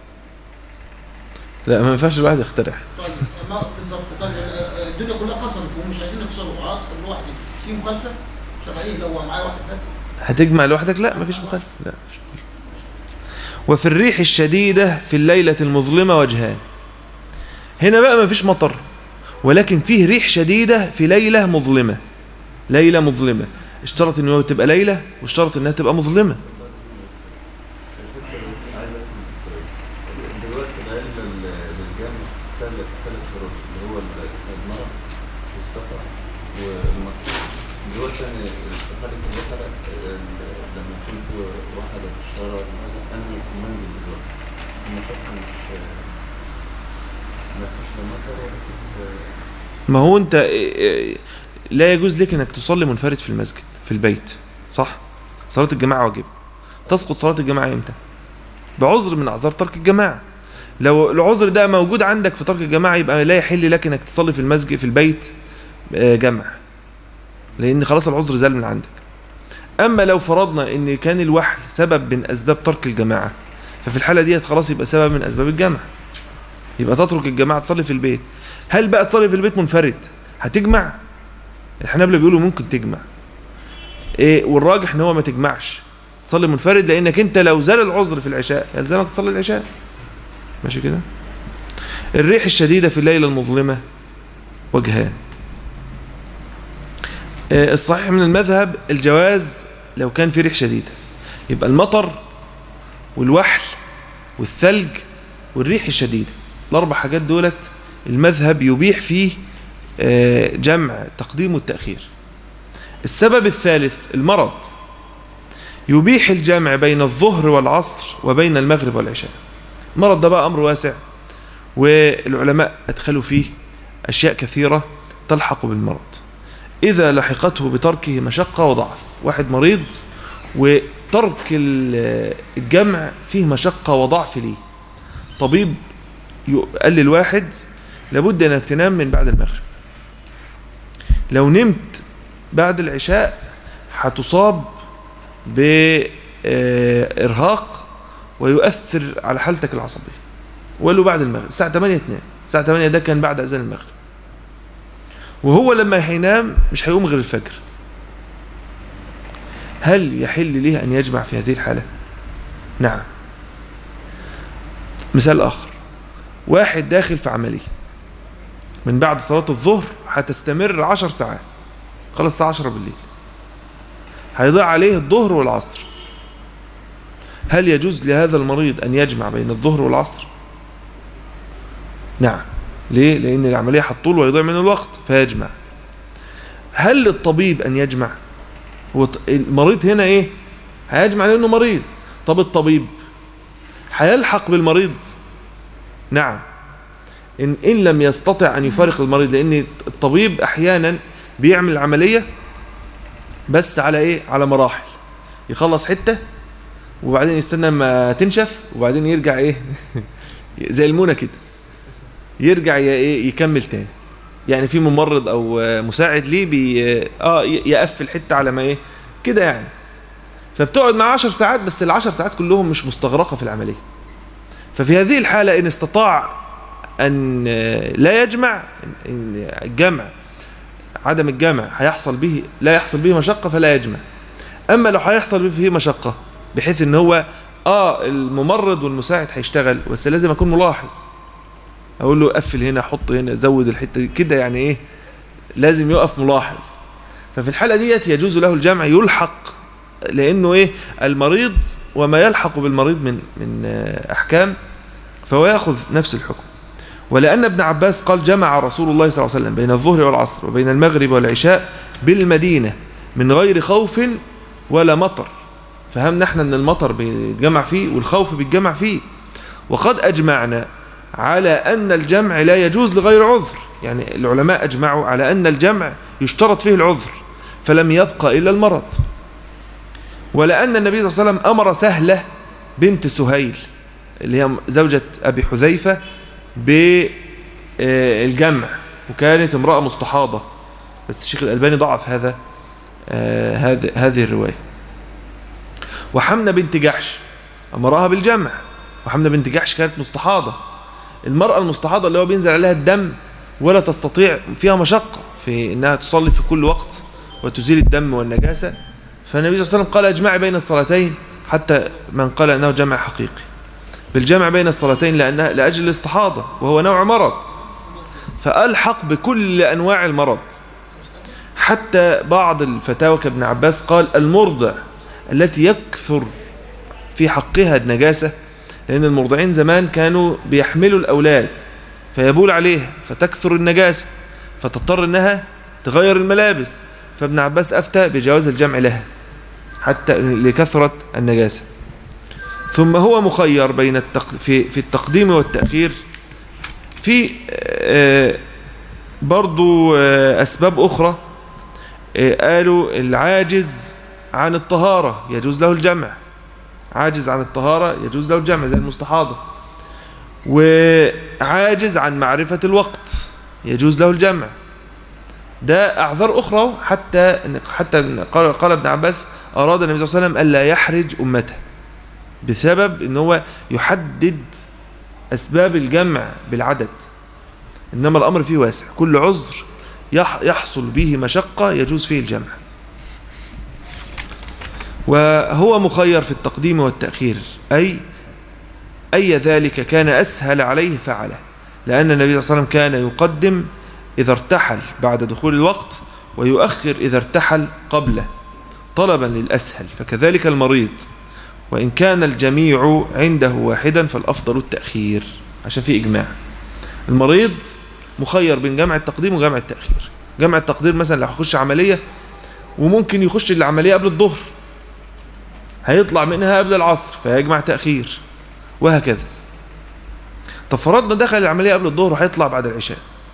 لا ما ينفعش الواحد يخترع طيب ما بالظبط طيب آه، الدنيا كلها قصرت ومش عايزين نكسروا اقصر لوحدي في مخالفه شرعيه لو معايا واحد بس هتجمع لوحدك لا مفيش مخالفة لا مفيش مخالفة. وفي الريح الشديدة في الليلة المظلمة وجهان هنا بقى مفيش مطر ولكن فيه ريح شديدة في ليلة مظلمة ليلة مظلمة اشترط ان هو تبقى ليلة واشترط انها تبقى مظلمة الحته بس عايز افهم دلوقتي العلم للجامع ثلاث ثلاث شروط اللي هو المرض والسفر والمطر دلوقتي يعني في حاله الوحده لما تشوف وحده في الشارع ولا حاجه انا في المنزل دلوقتي المشقه مش ما فيش لا مطر ولا في ما هو انت اه، اه، لا يجوز لك انك تصلي منفرد في المسجد في البيت صح صلاة الجماعة واجب تسقط صلاة الجماعة امتى بعذر من اعذار ترك الجماعة لو العذر ده موجود عندك في ترك الجماعة يبقى لا يحل لك انك تصلي في المسجد في البيت اه، جمع لان خلاص العذر زال من عندك اما لو فرضنا ان كان الوحل سبب من اسباب ترك الجماعة ففي الحالة ديت خلاص يبقى سبب من اسباب الجمع يبقى تترك الجماعة تصلي في البيت هل بقى تصلي في البيت منفرد هتجمع الحنابلة بيقولوا ممكن تجمع ايه والراجح ان هو ما تجمعش تصلي منفرد لانك انت لو زال العذر في العشاء يلزمك تصلي العشاء ماشي كده الريح الشديدة في الليلة المظلمة وجهان إيه الصحيح من المذهب الجواز لو كان في ريح شديدة يبقى المطر والوحل والثلج والريح الشديدة الأربع حاجات دولت المذهب يبيح فيه آه، جمع التقديم والتأخير السبب الثالث المرض يبيح الجمع بين الظهر والعصر وبين المغرب والعشاء المرض ده بقى أمر واسع والعلماء أدخلوا فيه أشياء كثيرة تلحق بالمرض إذا لحقته بتركه مشقة وضعف واحد مريض وترك ال- الجمع فيه مشقة وضعف ليه طبيب يق- قال للواحد لابد انك تنام من بعد المغرب لو نمت بعد العشاء هتصاب بإرهاق ويؤثر على حالتك العصبية وقال له بعد المغرب الساعة 8 تنام الساعة 8 ده كان بعد أذان المغرب وهو لما هينام مش هيقوم غير الفجر هل يحل له أن يجمع في هذه الحالة نعم مثال آخر واحد داخل في عملية من بعد صلاة الظهر هتستمر عشر ساعات خلص الساعة 10 بالليل هيضيع عليه الظهر والعصر هل يجوز لهذا المريض أن يجمع بين الظهر والعصر نعم ليه لأن العملية هتطول ويضيع من الوقت فيجمع هل للطبيب أن يجمع هو ط- المريض هنا إيه هيجمع لأنه مريض طب الطبيب هيلحق بالمريض نعم إن, إن لم يستطع أن يفارق المريض لأن الطبيب أحيانا بيعمل العملية بس على إيه على مراحل يخلص حتة وبعدين يستنى ما تنشف وبعدين يرجع إيه زي المونة كده يرجع ي- إيه يكمل تاني يعني في ممرض أو آه، مساعد ليه بي آه ي- يقفل حتة على ما إيه كده يعني فبتقعد مع 10 ساعات بس العشر ساعات كلهم مش مستغرقة في العملية ففي هذه الحالة إن استطاع أن لا يجمع إن الجمع عدم الجمع هيحصل به لا يحصل به مشقة فلا يجمع أما لو هيحصل به فيه مشقة بحيث إن هو آه الممرض والمساعد هيشتغل بس لازم أكون ملاحظ أقول له قفل هنا حط هنا زود الحتة دي كده يعني إيه لازم يقف ملاحظ ففي الحالة ديت يجوز له الجمع يلحق لأنه إيه المريض وما يلحق بالمريض من من آه، أحكام فهو يأخذ نفس الحكم ولأن ابن عباس قال جمع رسول الله صلى الله عليه وسلم بين الظهر والعصر وبين المغرب والعشاء بالمدينة من غير خوف ولا مطر فهمنا احنا ان المطر بيتجمع فيه والخوف بيتجمع فيه وقد أجمعنا على أن الجمع لا يجوز لغير عذر يعني العلماء أجمعوا على أن الجمع يشترط فيه العذر فلم يبقى إلا المرض ولأن النبي صلى الله عليه وسلم أمر سهلة بنت سهيل اللي هي زوجة أبي حذيفة بالجمع وكانت امرأة مستحاضة بس الشيخ الألباني ضعف هذا آه، هذه هذه الرواية وحمنة بنت جحش أمرها بالجمع وحمنة بنت جحش كانت مستحاضة المرأة المستحاضة اللي هو بينزل عليها الدم ولا تستطيع فيها مشقة في إنها تصلي في كل وقت وتزيل الدم والنجاسة فالنبي صلى الله عليه وسلم قال اجمعي بين الصلاتين حتى من قال أنه جمع حقيقي بالجمع بين الصلاتين لأنها لأجل الاستحاضة وهو نوع مرض فألحق بكل أنواع المرض حتى بعض الفتاوى كابن عباس قال المرضع التي يكثر في حقها النجاسة لأن المرضعين زمان كانوا بيحملوا الأولاد فيبول عليها فتكثر النجاسة فتضطر أنها تغير الملابس فابن عباس أفتى بجواز الجمع لها حتى لكثرة النجاسة ثم هو مخير بين التق... في في التقديم والتأخير في آه، برضو آه، أسباب أخرى آه، قالوا العاجز عن الطهارة يجوز له الجمع عاجز عن الطهارة يجوز له الجمع زي المستحاضة وعاجز عن معرفة الوقت يجوز له الجمع ده أعذار أخرى حتى حتى قال قال ابن عباس أراد النبي صلى الله عليه وسلم ألا يحرج أمته بسبب ان هو يحدد أسباب الجمع بالعدد إنما الأمر فيه واسع كل عذر يح- يحصل به مشقة يجوز فيه الجمع وهو مخير في التقديم والتأخير أي أي ذلك كان أسهل عليه فعله لأن النبي صلى الله عليه وسلم كان يقدم إذا ارتحل بعد دخول الوقت ويؤخر إذا ارتحل قبله طلبا للأسهل فكذلك المريض وإن كان الجميع عنده واحدا فالأفضل التأخير عشان في إجماع المريض مخير بين جمع التقديم وجمع التأخير جمع التقدير مثلا لو هيخش عملية وممكن يخش العملية قبل الظهر هيطلع منها قبل العصر فيجمع تأخير وهكذا طب فرضنا دخل العملية قبل الظهر وهيطلع بعد العشاء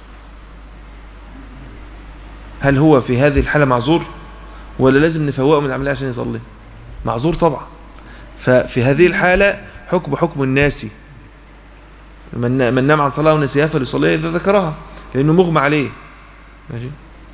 هل هو في هذه الحالة معذور ولا لازم نفوقه من العملية عشان يصلي معذور طبعا ففي هذه الحالة حكم حكم الناسي من من نام عن صلاة ونسيها فليصليها إذا ذكرها لأنه مغمى عليه ماشي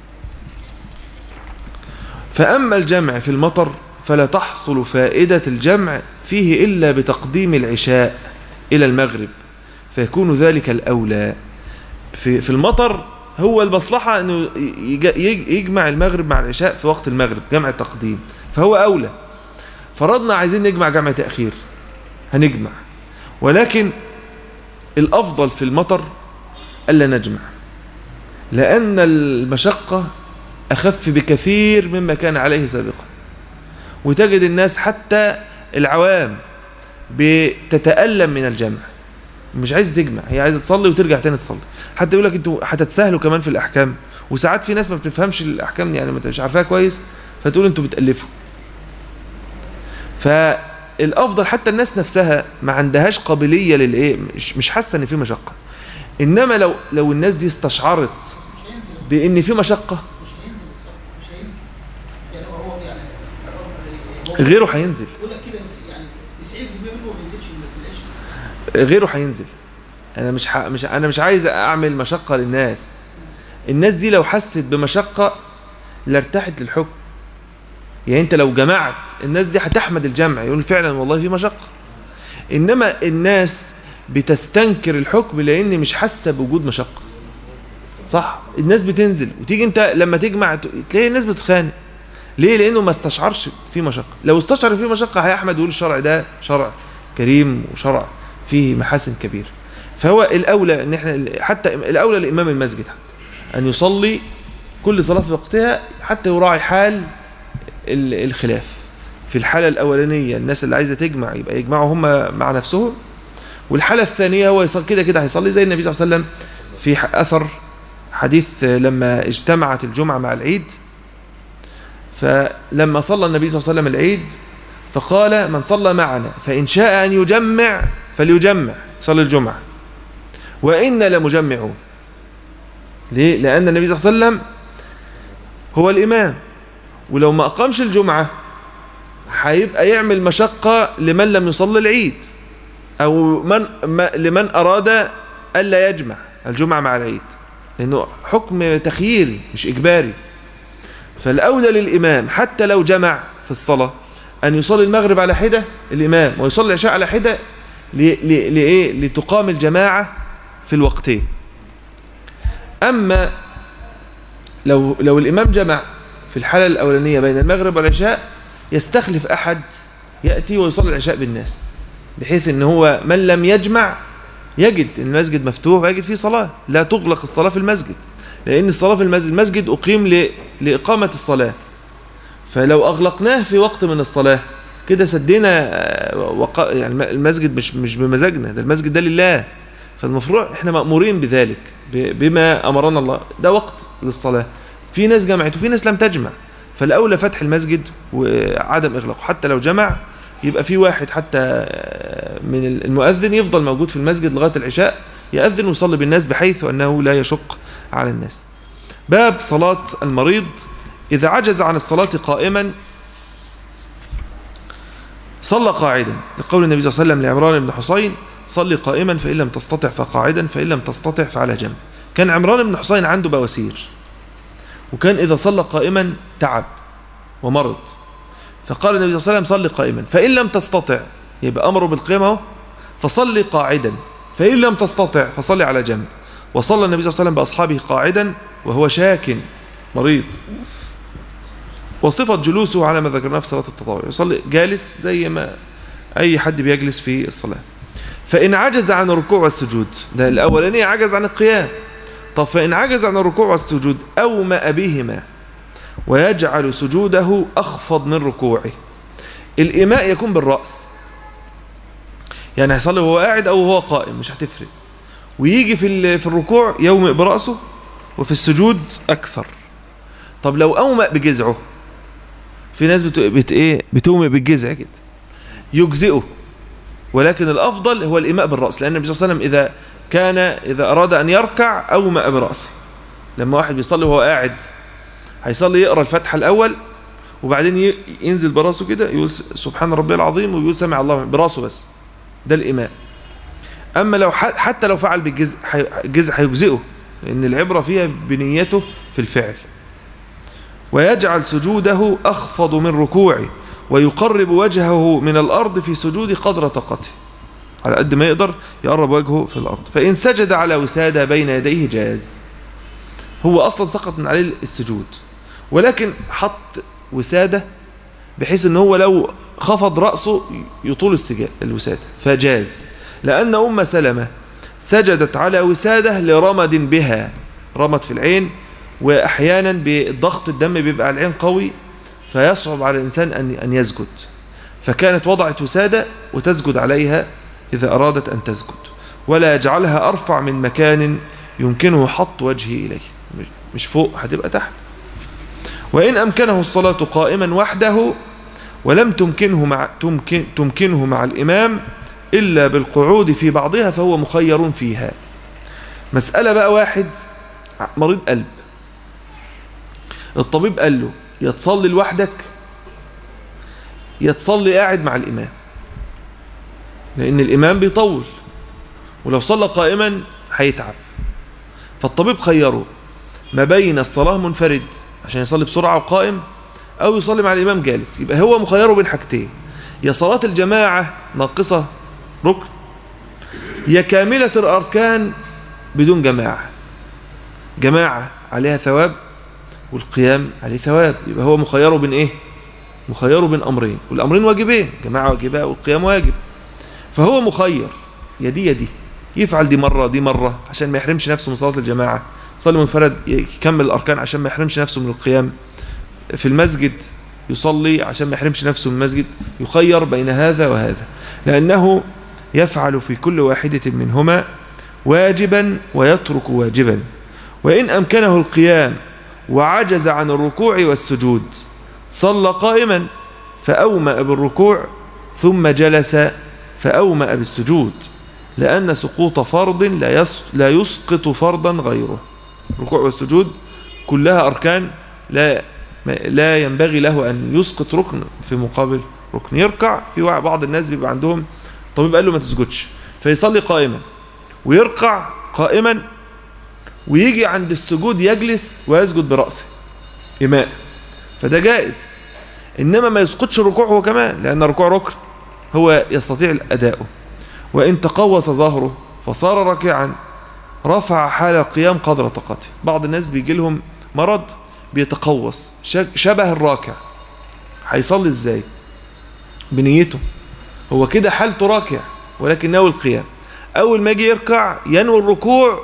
فأما الجمع في المطر فلا تحصل فائدة الجمع فيه إلا بتقديم العشاء إلى المغرب فيكون ذلك الأولى في, في المطر هو المصلحة أنه يج- يج- يجمع المغرب مع العشاء في وقت المغرب جمع التقديم فهو أولى فرضنا عايزين نجمع جمع تأخير هنجمع ولكن الأفضل في المطر ألا نجمع لأن المشقة أخف بكثير مما كان عليه سابقا وتجد الناس حتى العوام بتتألم من الجمع مش عايزه تجمع هي عايزه تصلي وترجع تاني تصلي حتى يقول لك انتوا هتتساهلوا كمان في الاحكام وساعات في ناس ما بتفهمش الاحكام يعني ما مش عارفاها كويس فتقول انتوا بتالفوا فالافضل حتى الناس نفسها ما عندهاش قابليه للايه مش مش حاسه ان في مشقه انما لو لو الناس دي استشعرت مش هينزل بان في مشقه مش هينزل الصف مش هينزل يعني هو هو يعني هو- غيره هينزل يقول لك كده بس يعني 90% منه ما بينزلش في العشق غيره هينزل انا مش ح... مش انا مش عايز اعمل مشقه للناس الناس دي لو حست بمشقه لارتاحت للحكم يعني انت لو جمعت الناس دي هتحمد الجمع يقول فعلا والله في مشقه انما الناس بتستنكر الحكم لان مش حاسه بوجود مشقه صح الناس بتنزل وتيجي انت لما تجمع ت- تلاقي الناس بتتخانق ليه لانه ما استشعرش في مشقه لو استشعر في مشقه هيحمد ويقول الشرع ده شرع كريم وشرع فيه محاسن كبيره فهو الاولى ان احنا حتى الاولى لامام المسجد حتى ان يصلي كل صلاه في وقتها حتى يراعي حال ال- الخلاف في الحاله الاولانيه الناس اللي عايزه تجمع يبقى يجمعوا هم مع نفسهم والحالة الثانية هو يصلي كده كده هيصلي زي النبي صلى الله عليه وسلم في ح- أثر حديث لما اجتمعت الجمعة مع العيد فلما صلى النبي صلى الله عليه وسلم العيد فقال من صلى معنا فإن شاء أن يجمع فليجمع صلي الجمعة وإنا لمجمعون ليه؟ لأن النبي صلى الله عليه وسلم هو الإمام ولو ما أقامش الجمعة هيبقى يعمل مشقة لمن لم يصلي العيد أو من ما لمن أراد ألا يجمع الجمعة مع العيد لأنه حكم تخييري مش إجباري فالأولى للإمام حتى لو جمع في الصلاة أن يصلي المغرب على حدة الإمام ويصلي العشاء على حدة ل- ل- لإيه؟ لتقام الجماعة في الوقتين أما لو لو الإمام جمع في الحالة الأولانية بين المغرب والعشاء يستخلف أحد يأتي ويصلي العشاء بالناس بحيث ان هو من لم يجمع يجد إن المسجد مفتوح ويجد فيه صلاة لا تغلق الصلاة في المسجد لأن الصلاة في المسجد المسجد أقيم ل... لإقامة الصلاة فلو أغلقناه في وقت من الصلاة كده سدينا آه، وق... يعني المسجد مش مش بمزاجنا ده المسجد ده لله فالمفروض احنا مأمورين بذلك ب... بما أمرنا الله ده وقت للصلاة في ناس جمعت وفي ناس لم تجمع فالأولى فتح المسجد وعدم إغلاقه حتى لو جمع يبقى في واحد حتى من المؤذن يفضل موجود في المسجد لغاية العشاء يأذن ويصلي بالناس بحيث أنه لا يشق على الناس باب صلاة المريض إذا عجز عن الصلاة قائما صلى قاعدا لقول النبي صلى الله عليه وسلم لعمران بن حسين صلي قائما فإن لم تستطع فقاعدا فإن لم تستطع فعلى جنب كان عمران بن حسين عنده بواسير وكان إذا صلى قائما تعب ومرض فقال النبي صلى الله عليه وسلم صلي قائما فإن لم تستطع يبقى أمره بالقيام اهو فصلي قاعدا فإن لم تستطع فصلي على جنب وصلى النبي صلى الله عليه وسلم بأصحابه قاعدا وهو شاك مريض وصفة جلوسه على ما ذكرناه في صلاة التطوع يصلي جالس زي ما أي حد بيجلس في الصلاة فإن عجز عن الركوع والسجود ده الأولانية عجز عن القيام طب فإن عجز عن الركوع والسجود أومأ بهما ويجعل سجوده أخفض من ركوعه الإيماء يكون بالرأس يعني هيصلي وهو قاعد أو وهو قائم مش هتفرق ويجي في ال- في الركوع يومئ برأسه وفي السجود أكثر طب لو أومأ بجذعه في ناس بت... بت... إيه بتومئ بالجذع كده يجزئه ولكن الأفضل هو الإيماء بالرأس لأن النبي صلى الله عليه وسلم إذا كان إذا أراد أن يركع أومأ برأسه لما واحد بيصلي وهو قاعد هيصلي يقرا الفاتحه الاول وبعدين ي- ينزل براسه كده يقول س- سبحان ربي العظيم ويقول سمع الله براسه بس ده الإيمان أما لو ح- حتى لو فعل بالجزء حي- الجزء هيجزئه لأن العبرة فيها بنيته في الفعل ويجعل سجوده أخفض من ركوعه ويقرب وجهه من الأرض في سجود قدر طاقته على قد ما يقدر يقرب وجهه في الأرض فإن سجد على وسادة بين يديه جاز هو أصلا سقط من عليه السجود ولكن حط وسادة بحيث ان هو لو خفض رأسه يطول السجاد الوسادة فجاز لأن أم سلمة سجدت على وسادة لرمد بها رمد في العين وأحيانا بضغط الدم بيبقى على العين قوي فيصعب على الإنسان أن أن يسجد فكانت وضعت وسادة وتسجد عليها إذا أرادت أن تسجد ولا يجعلها أرفع من مكان يمكنه حط وجهه إليه مش فوق هتبقى تحت وإن أمكنه الصلاة قائما وحده ولم تمكنه مع تمكن تمكنه مع الإمام إلا بالقعود في بعضها فهو مخير فيها مسألة بقى واحد مريض قلب الطبيب قال له يا تصلي لوحدك يا تصلي قاعد مع الإمام لأن الإمام بيطول ولو صلى قائما هيتعب فالطبيب خيره ما بين الصلاة منفرد عشان يصلي بسرعة وقائم أو يصلي مع الإمام جالس يبقى هو مخيره بين حاجتين يا صلاة الجماعة ناقصة ركن يا كاملة الأركان بدون جماعة جماعة عليها ثواب والقيام عليه ثواب يبقى هو مخيره بين إيه مخيره بين أمرين والأمرين واجبين جماعة واجبة والقيام واجب فهو مخير يا دي يا دي يفعل دي مرة دي مرة عشان ما يحرمش نفسه من صلاة الجماعة يصلي منفرد يكمل الأركان عشان ما يحرمش نفسه من القيام في المسجد يصلي عشان ما يحرمش نفسه من المسجد يخير بين هذا وهذا لأنه يفعل في كل واحدة منهما واجبا ويترك واجبا وإن أمكنه القيام وعجز عن الركوع والسجود صلى قائما فأومأ بالركوع ثم جلس فأومأ بالسجود لأن سقوط فرض لا يس- لا يسقط فرضا غيره الركوع والسجود كلها أركان لا ما- لا ينبغي له أن يسقط ركن في مقابل ركن يركع في وع- بعض الناس بيبقى عندهم طبيب قال له ما تسجدش فيصلي قائما ويركع قائما ويجي عند السجود يجلس ويسجد برأسه إيماء فده جائز إنما ما يسقطش الركوع هو كمان لأن الركوع ركن هو يستطيع أداؤه وإن تقوس ظهره فصار راكعا رفع حال القيام قدر طاقته بعض الناس بيجي لهم مرض بيتقوس شك- شبه الراكع هيصلي ازاي بنيته هو كده حالته راكع ولكن ناوي القيام اول ما يجي يركع ينوي الركوع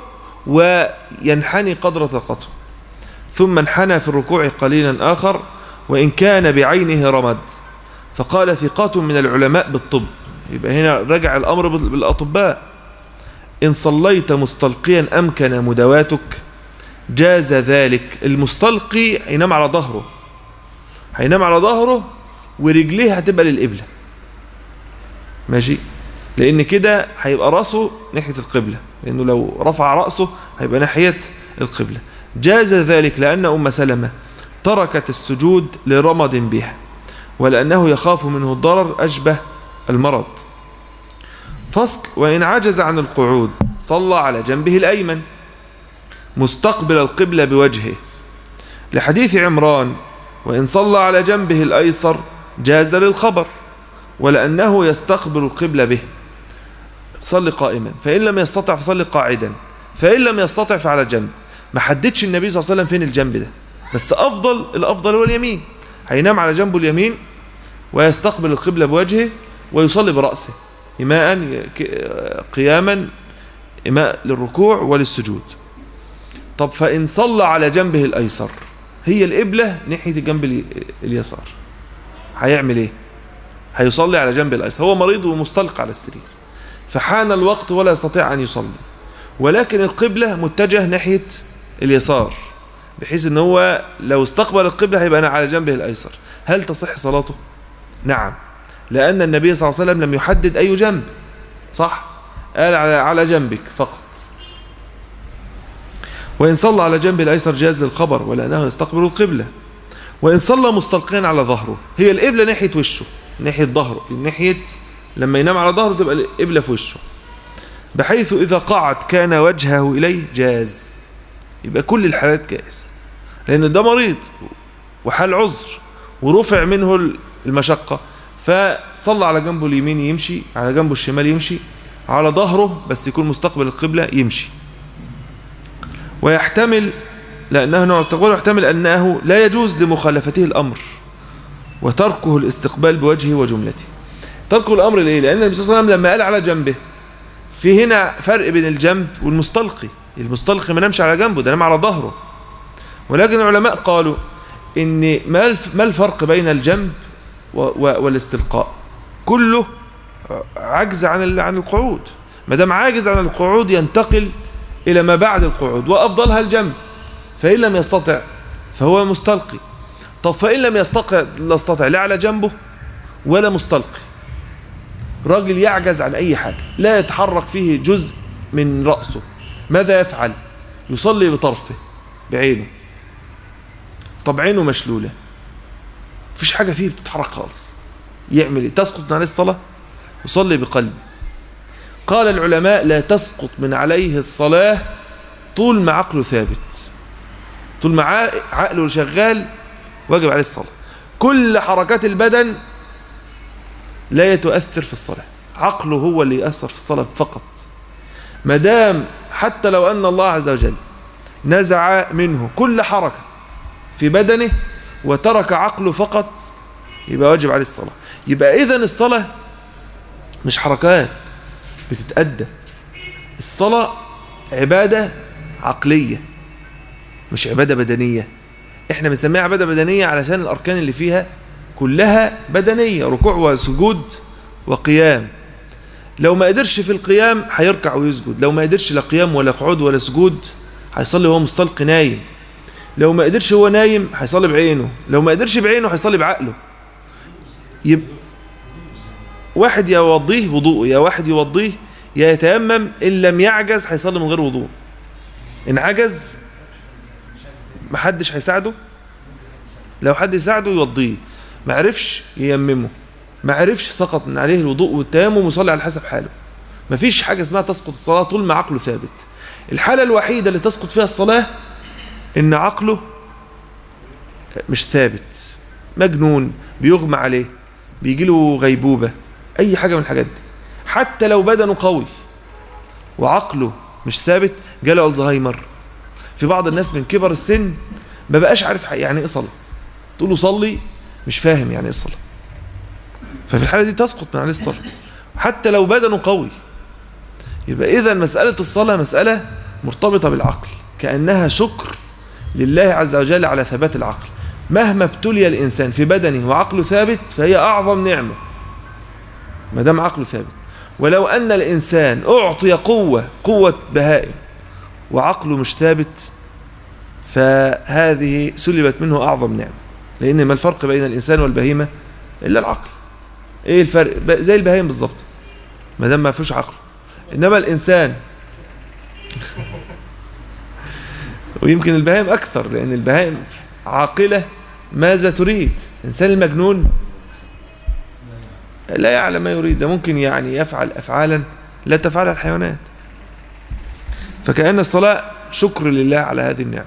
وينحني قدر طاقته ثم انحنى في الركوع قليلا اخر وان كان بعينه رمد فقال ثقات من العلماء بالطب يبقى هنا رجع الامر بال- بالاطباء ان صليت مستلقيا امكن مدواتك جاز ذلك المستلقي هينام على ظهره هينام على ظهره ورجليه هتبقى للقبلة ماشي لان كده هيبقى راسه ناحية القبلة لانه لو رفع رأسه هيبقى ناحية القبلة جاز ذلك لأن أم سلمة تركت السجود لرمض بها ولأنه يخاف منه الضرر أشبه المرض فصل وإن عجز عن القعود صلى على جنبه الأيمن مستقبل القبلة بوجهه لحديث عمران وإن صلى على جنبه الأيسر جاز للخبر ولأنه يستقبل القبلة به صلي قائما فإن لم يستطع فصلي قاعدا فإن لم يستطع فعلى جنب ما حددش النبي صلى الله عليه وسلم فين الجنب ده بس أفضل الأفضل هو اليمين هينام على جنبه اليمين ويستقبل القبلة بوجهه ويصلي برأسه إماء ك- قياما إماء للركوع وللسجود طب فإن صلى على جنبه الأيسر هي القبلة ناحية الجنب ال- اليسار هيعمل إيه؟ هيصلي على جنب الأيسر هو مريض ومستلقى على السرير فحان الوقت ولا يستطيع أن يصلي ولكن القبلة متجه ناحية اليسار بحيث ان هو لو استقبل القبلة هيبقى على جنبه الأيسر هل تصح صلاته؟ نعم لأن النبي صلى الله عليه وسلم لم يحدد أي جنب صح؟ قال على على جنبك فقط وإن صلى على جنب الأيسر جاز للخبر ولأنه يستقبل القبلة وإن صلى مستلقيا على ظهره هي القبلة ناحية وشه ناحية ظهره ناحية لما ينام على ظهره تبقى القبلة في وشه بحيث إذا قعد كان وجهه إليه جاز يبقى كل الحالات جائز لأن ده مريض وحال عذر ورفع منه المشقة فصلى على جنبه اليمين يمشي على جنبه الشمال يمشي على ظهره بس يكون مستقبل القبلة يمشي ويحتمل لأنه نوع استقبال يحتمل أنه لا يجوز لمخالفته الأمر وتركه الاستقبال بوجهه وجملته تركه الأمر ليه؟ لأن النبي صلى الله عليه وسلم لما قال على جنبه في هنا فرق بين الجنب والمستلقي المستلقي ما نامش على جنبه ده نام على ظهره ولكن العلماء قالوا ان ما الف- ما الفرق بين الجنب و- و- والاستلقاء كله عجز عن ال- عن القعود ما دام عاجز عن القعود ينتقل الى ما بعد القعود وافضلها الجنب فان لم يستطع فهو مستلقي طب فان لم يستطع لا يستطع لا على جنبه ولا مستلقي راجل يعجز عن اي حاجه لا يتحرك فيه جزء من راسه ماذا يفعل يصلي بطرفه بعينه طب عينه مشلولة مفيش حاجة فيه بتتحرك خالص يعمل ايه تسقط من عليه الصلاة يصلي بقلبه قال العلماء لا تسقط من عليه الصلاة طول ما عقله ثابت طول ما عا- عقله شغال واجب عليه الصلاة كل حركات البدن لا يتؤثر في الصلاة عقله هو اللي يأثر في الصلاة فقط ما دام حتى لو أن الله عز وجل نزع منه كل حركة في بدنه وترك عقله فقط يبقى واجب عليه الصلاة يبقى إذن الصلاة مش حركات بتتأدى الصلاة عبادة عقلية مش عبادة بدنية احنا بنسميها عبادة بدنية علشان الأركان اللي فيها كلها بدنية ركوع وسجود وقيام لو ما قدرش في القيام هيركع ويسجد لو ما قدرش لا قيام ولا قعود ولا سجود هيصلي وهو مستلقي نايم لو ما قدرش هو نايم هيصلي بعينه لو ما قدرش بعينه هيصلي بعقله يبقى واحد يوضيه وضوءه يا واحد يوضيه يا يتيمم ان لم يعجز هيصلي من غير وضوء ان عجز محدش هيساعده لو حد يساعده يوضيه ما عرفش ييممه ما عرفش سقط من عليه الوضوء والتيمم ويصلي على حسب حاله ما فيش حاجه اسمها تسقط الصلاه طول ما عقله ثابت الحاله الوحيده اللي تسقط فيها الصلاه ان عقله مش ثابت مجنون بيغمى عليه بيجي له غيبوبه اي حاجه من الحاجات دي حتى لو بدنه قوي وعقله مش ثابت جاله الزهايمر في بعض الناس من كبر السن ما بقاش عارف يعني ايه صلاه تقول له صلي مش فاهم يعني ايه صلاه ففي الحاله دي تسقط من عليه الصلاه حتى لو بدنه قوي يبقى اذا مساله الصلاه مساله مرتبطه بالعقل كانها شكر لله عز وجل على ثبات العقل مهما ابتلي الانسان في بدنه وعقله ثابت فهي اعظم نعمه ما دام عقله ثابت ولو ان الانسان اعطي قوه قوه بهائم وعقله مش ثابت فهذه سلبت منه اعظم نعمه لان ما الفرق بين الانسان والبهيمه الا العقل ايه الفرق زي البهايم بالظبط ما دام ما فيش عقل انما الانسان ويمكن البهائم اكثر لان البهائم عاقله ماذا تريد الانسان المجنون لا يعلم ما يريد ده ممكن يعني يفعل افعالا لا تفعلها الحيوانات فكأن الصلاة شكر لله على هذه النعمة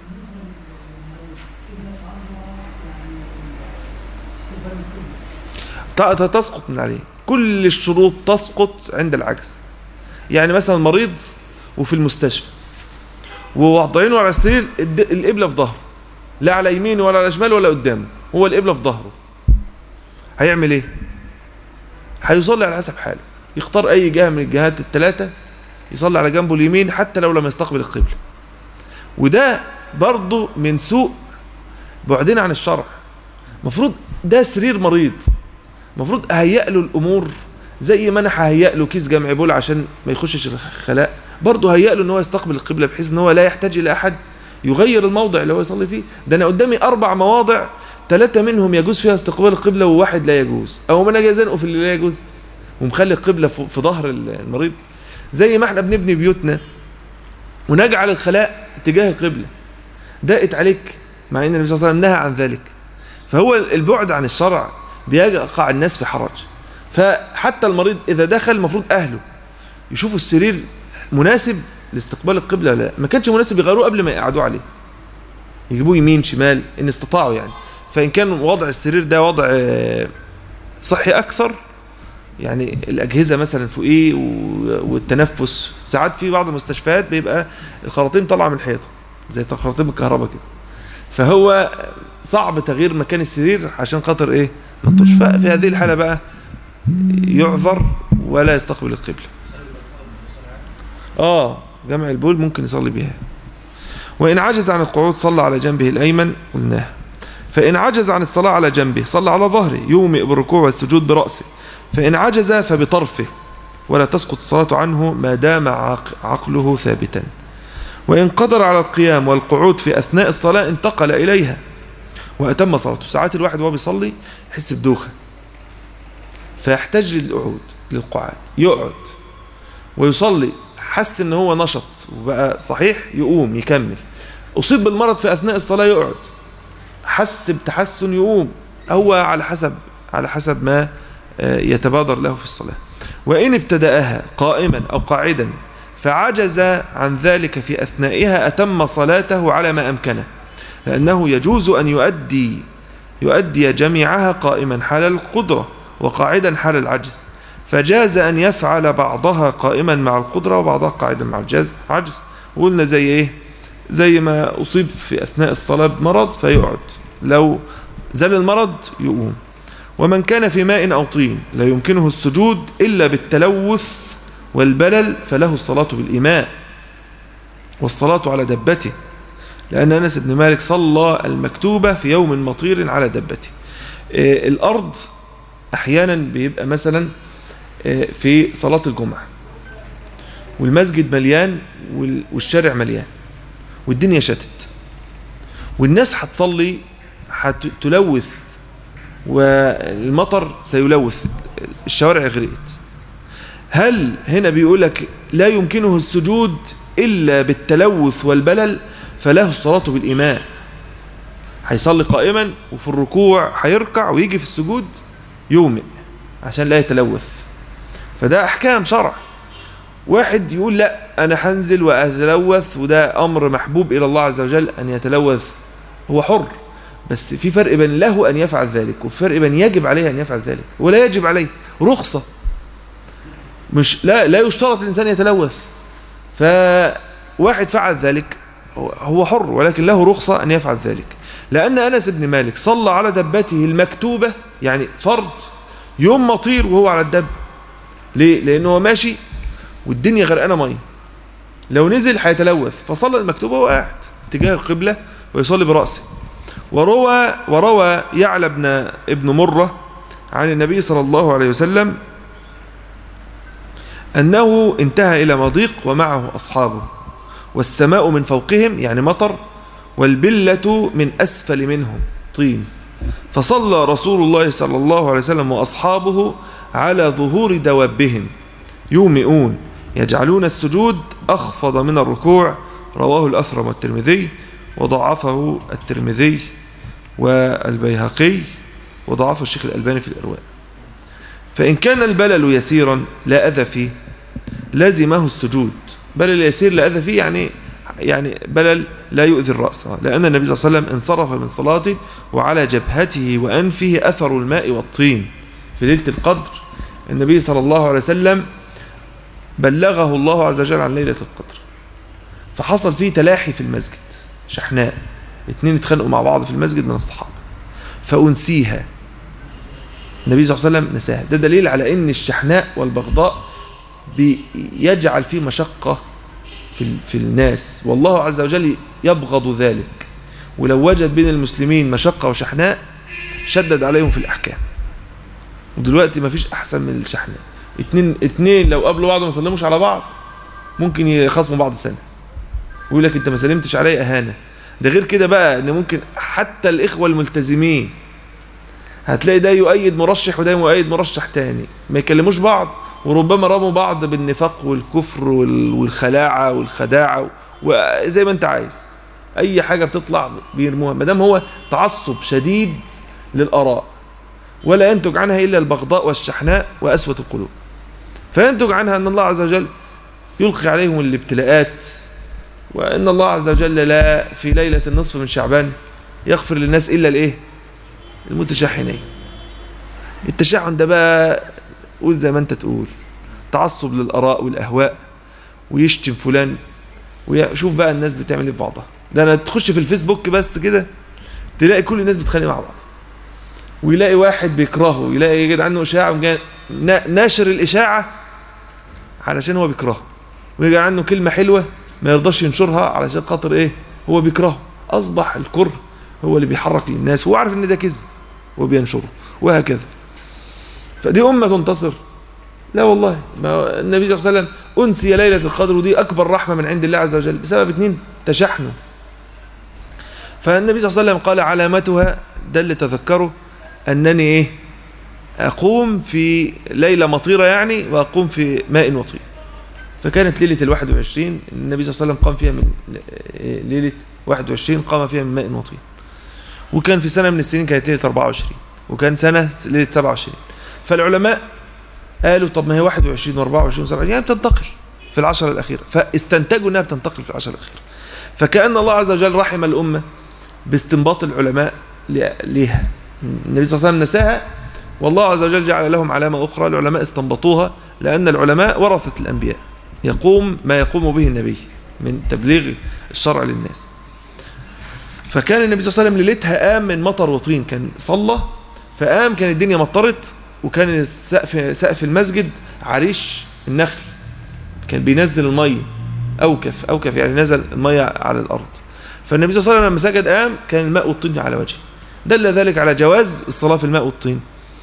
تسقط من عليه كل الشروط تسقط عند العجز يعني مثلا مريض وفي المستشفى ووضعينه على السرير القبلة في ظهره لا على يمينه ولا على شماله ولا قدامه هو القبلة في ظهره هيعمل ايه هيصلي على حسب حاله يختار اي جهة من الجهات الثلاثة يصلي على جنبه اليمين حتى لو لم يستقبل القبلة وده برضه من سوء بعدنا عن الشرع المفروض ده سرير مريض المفروض اهيئ له الامور زي ما انا ههيئ له كيس جمع بول عشان ما يخشش الخلاء برضه هيئ له ان هو يستقبل القبله بحيث ان هو لا يحتاج الى احد يغير الموضع اللي هو يصلي فيه ده انا قدامي اربع مواضع ثلاثه منهم يجوز فيها استقبال القبله وواحد لا يجوز او من اجي ازنقه في اللي لا يجوز ومخلي القبله في ظهر المريض زي ما احنا بنبني بيوتنا ونجعل الخلاء اتجاه القبله ضاقت عليك مع ان النبي صلى الله عليه وسلم نهى عن ذلك فهو البعد عن الشرع بيقع الناس في حرج فحتى المريض اذا دخل المفروض اهله يشوفوا السرير مناسب لاستقبال القبله ولا لا ما كانش مناسب يغيروه قبل ما يقعدوا عليه يجيبوه يمين شمال ان استطاعوا يعني فان كان وضع السرير ده وضع صحي اكثر يعني الاجهزه مثلا فوقيه والتنفس ساعات في بعض المستشفيات بيبقى الخراطيم طالعه من الحيطه زي خراطيم الكهرباء كده فهو صعب تغيير مكان السرير عشان خاطر ايه نطش ففي هذه الحاله بقى يعذر ولا يستقبل القبله اه جمع البول ممكن يصلي بها وإن عجز عن القعود صلى على جنبه الأيمن قلناه فإن عجز عن الصلاة على جنبه صلى على ظهره يومئ بالركوع والسجود برأسه فإن عجز فبطرفه ولا تسقط الصلاة عنه ما دام عقله ثابتا وإن قدر على القيام والقعود في أثناء الصلاة انتقل إليها وأتم صلاته ساعات الواحد وهو بيصلي يحس بدوخة فيحتاج للقعود للقعاد يقعد ويصلي حس ان هو نشط وبقى صحيح يقوم يكمل اصيب بالمرض في اثناء الصلاه يقعد حس بتحسن يقوم هو على حسب على حسب ما يتبادر له في الصلاه وان ابتداها قائما او قاعدا فعجز عن ذلك في اثنائها اتم صلاته على ما امكنه لانه يجوز ان يؤدي يؤدي جميعها قائما حال القدره وقاعدا حال العجز فجاز أن يفعل بعضها قائما مع القدرة وبعضها قاعدا مع الجاز عجز قلنا زي إيه زي ما أصيب في أثناء الصلاة بمرض فيقعد لو زال المرض يقوم ومن كان في ماء أو طين لا يمكنه السجود إلا بالتلوث والبلل فله الصلاة بالإيماء والصلاة على دبته لأن أنس بن مالك صلى المكتوبة في يوم مطير على دبته الأرض أحيانا بيبقى مثلا آه، في صلاة الجمعة والمسجد مليان وال- والشارع مليان والدنيا شتت والناس هتصلي هتلوث والمطر سيلوث الشوارع غرقت هل هنا بيقول لك لا يمكنه السجود إلا بالتلوث والبلل فله الصلاة بالإيمان هيصلي قائما وفي الركوع هيركع ويجي في السجود يومئ عشان لا يتلوث فده أحكام شرع واحد يقول لا أنا هنزل وأتلوث وده أمر محبوب إلى الله عز وجل أن يتلوث هو حر بس في فرق بين له أن يفعل ذلك وفي فرق بين يجب عليه أن يفعل ذلك ولا يجب عليه رخصة مش لا لا يشترط الإنسان يتلوث فواحد فعل ذلك هو- هو حر ولكن له رخصة أن يفعل ذلك لأن أنس بن مالك صلى على دبته المكتوبة يعني فرض يوم مطير وهو على الدب ليه؟ لأنه هو ماشي والدنيا غرقانة مية لو نزل هيتلوث فصلى المكتوبة وهو قاعد اتجاه القبلة ويصلي برأسه وروى وروى يعلى بن ابن مرة عن النبي صلى الله عليه وسلم أنه انتهى إلى مضيق ومعه أصحابه والسماء من فوقهم يعني مطر والبلة من أسفل منهم طين فصلى رسول الله صلى الله عليه وسلم وأصحابه على ظهور دوابهم يومئون يجعلون السجود أخفض من الركوع رواه الأثرم والترمذي وضعفه الترمذي والبيهقي وضعفه الشيخ الألباني في الإرواء فإن كان البلل يسيرا لا أذى فيه لازمه السجود بلل يسير لا أذى فيه يعني يعني بلل لا يؤذي الرأس لأن النبي صلى الله عليه وسلم انصرف من صلاته وعلى جبهته وأنفه أثر الماء والطين في ليلة القدر النبي صلى الله عليه وسلم بلغه الله عز وجل عن ليلة القدر فحصل فيه تلاحي في المسجد شحناء اتنين اتخانقوا مع بعض في المسجد من الصحابة فأنسيها النبي صلى الله عليه وسلم نساها ده دليل على ان الشحناء والبغضاء بيجعل فيه مشقة في, في الناس والله عز وجل يبغض ذلك ولو وجد بين المسلمين مشقة وشحناء شدد عليهم في الأحكام ودلوقتي ما فيش أحسن من الشحناء اتنين, اتنين لو قابلوا بعض وما سلموش على بعض ممكن يخاصموا بعض سنة ويقول لك انت ما سلمتش عليا اهانه ده غير كده بقى ان ممكن حتى الاخوه الملتزمين هتلاقي ده يؤيد مرشح وده يؤيد مرشح تاني ما يكلموش بعض وربما رموا بعض بالنفاق والكفر وال- والخلاعه والخداعه وزي ما انت عايز اي حاجه بتطلع بيرموها ما دام هو تعصب شديد للاراء ولا ينتج عنها الا البغضاء والشحناء واسوه القلوب فينتج عنها ان الله عز وجل يلقي عليهم الابتلاءات وان الله عز وجل لا في ليله النصف من شعبان يغفر للناس الا الايه المتشحنين التشحن ده بقى قول زي ما انت تقول تعصب للاراء والاهواء ويشتم فلان وشوف بقى الناس بتعمل ايه في بعضها ده انا تخش في الفيسبوك بس كده تلاقي كل الناس بتتخانق مع بعض ويلاقي واحد بيكرهه يلاقي يجد عنه اشاعه وجا- نا- ناشر الاشاعه علشان هو بيكرهه ويجي عنه كلمه حلوه ما يرضاش ينشرها علشان خاطر ايه هو بيكرهه اصبح الكره هو اللي بيحرك للناس وهو عارف ان ده كذب وبينشره وهكذا فدي امه تنتصر لا والله ما النبي صلى الله عليه وسلم انسي ليله القدر ودي اكبر رحمه من عند الله عز وجل بسبب اتنين تشحنوا فالنبي صلى الله عليه وسلم قال علامتها ده اللي تذكره انني ايه اقوم في ليله مطيره يعني واقوم في ماء وطين فكانت ليله الواحد وعشرين النبي صلى الله عليه وسلم قام فيها من ليله 21 قام فيها من ماء وطين وكان في سنه من السنين كانت ليله 24 وكان سنه ليله 27 فالعلماء قالوا طب ما هي 21 و24 و27 يعني بتنتقل في العشر الاخيره فاستنتجوا انها بتنتقل في العشر الاخيره فكأن الله عز وجل رحم الامه باستنباط العلماء ل- ليها النبي صلى الله عليه وسلم نساها والله عز وجل جعل لهم علامه اخرى العلماء استنبطوها لان العلماء ورثه الانبياء يقوم ما يقوم به النبي من تبليغ الشرع للناس فكان النبي صلى الله عليه وسلم ليلتها قام من مطر وطين كان صلى فقام كان الدنيا مطرت وكان السقف سقف المسجد عريش النخل كان بينزل الميه اوكف اوكف يعني نزل الميه على الارض فالنبي صلى الله عليه وسلم لما سجد قام كان الماء والطين على وجهه دل ذلك على جواز الصلاه في الماء والطين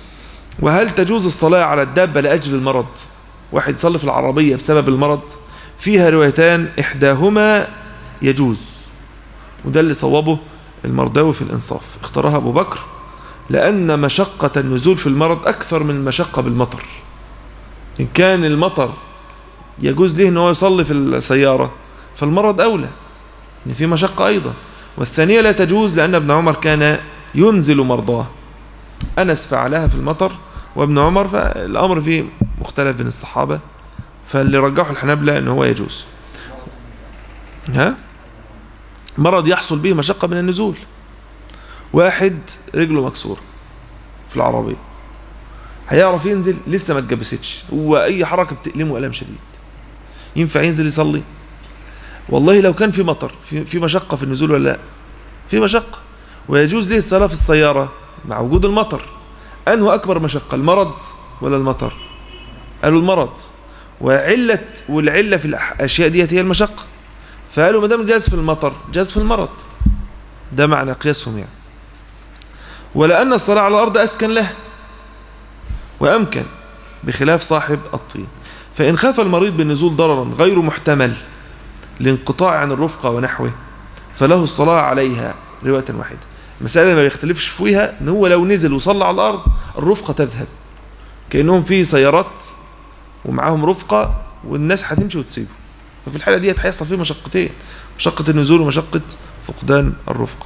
وهل تجوز الصلاة على الدابة لأجل المرض واحد يصلي في العربية بسبب المرض فيها روايتان إحداهما يجوز وده اللي صوبه المرداوي في الإنصاف اختارها أبو بكر لأن مشقة النزول في المرض أكثر من المشقة بالمطر إن كان المطر يجوز له أنه يصلي في السيارة فالمرض أولى إن في مشقة أيضا والثانية لا تجوز لأن ابن عمر كان ينزل مرضاه أنس فعلها في المطر وابن عمر فالأمر فيه مختلف بين الصحابة فاللي رجحوا الحنابلة أنه هو يجوز ها مرض يحصل به مشقة من النزول واحد رجله مكسورة في العربية هيعرف ينزل لسه ما اتجبستش هو أي حركة بتألمه ألم شديد ينفع ينزل يصلي والله لو كان في مطر في, في مشقة في النزول ولا لا في مشقة ويجوز ليه الصلاة في السيارة مع وجود المطر أنه أكبر مشقة المرض ولا المطر قالوا المرض وعلة والعلة في الأشياء ديت هي المشقة فقالوا ما دام جاز في المطر جاز في المرض ده معنى قياسهم يعني ولأن الصلاة على الأرض أسكن له وأمكن بخلاف صاحب الطين فإن خاف المريض بالنزول ضررا غير محتمل لانقطاع عن الرفقة ونحوه فله الصلاة عليها رواية واحدة المسألة ما بيختلفش فيها ان هو لو نزل وصلى على الأرض الرفقة تذهب كأنهم في سيارات ومعاهم رفقة والناس هتمشي وتسيبه ففي الحالة دي هيحصل فيه مشقتين مشقة النزول ومشقة فقدان الرفقة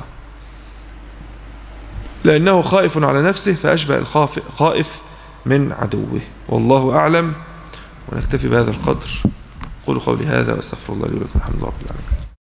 لأنه خائف على نفسه فأشبه الخائف من عدوه والله أعلم ونكتفي بهذا القدر قولوا قولي هذا واستغفر الله لي ولكم الحمد لله رب العالمين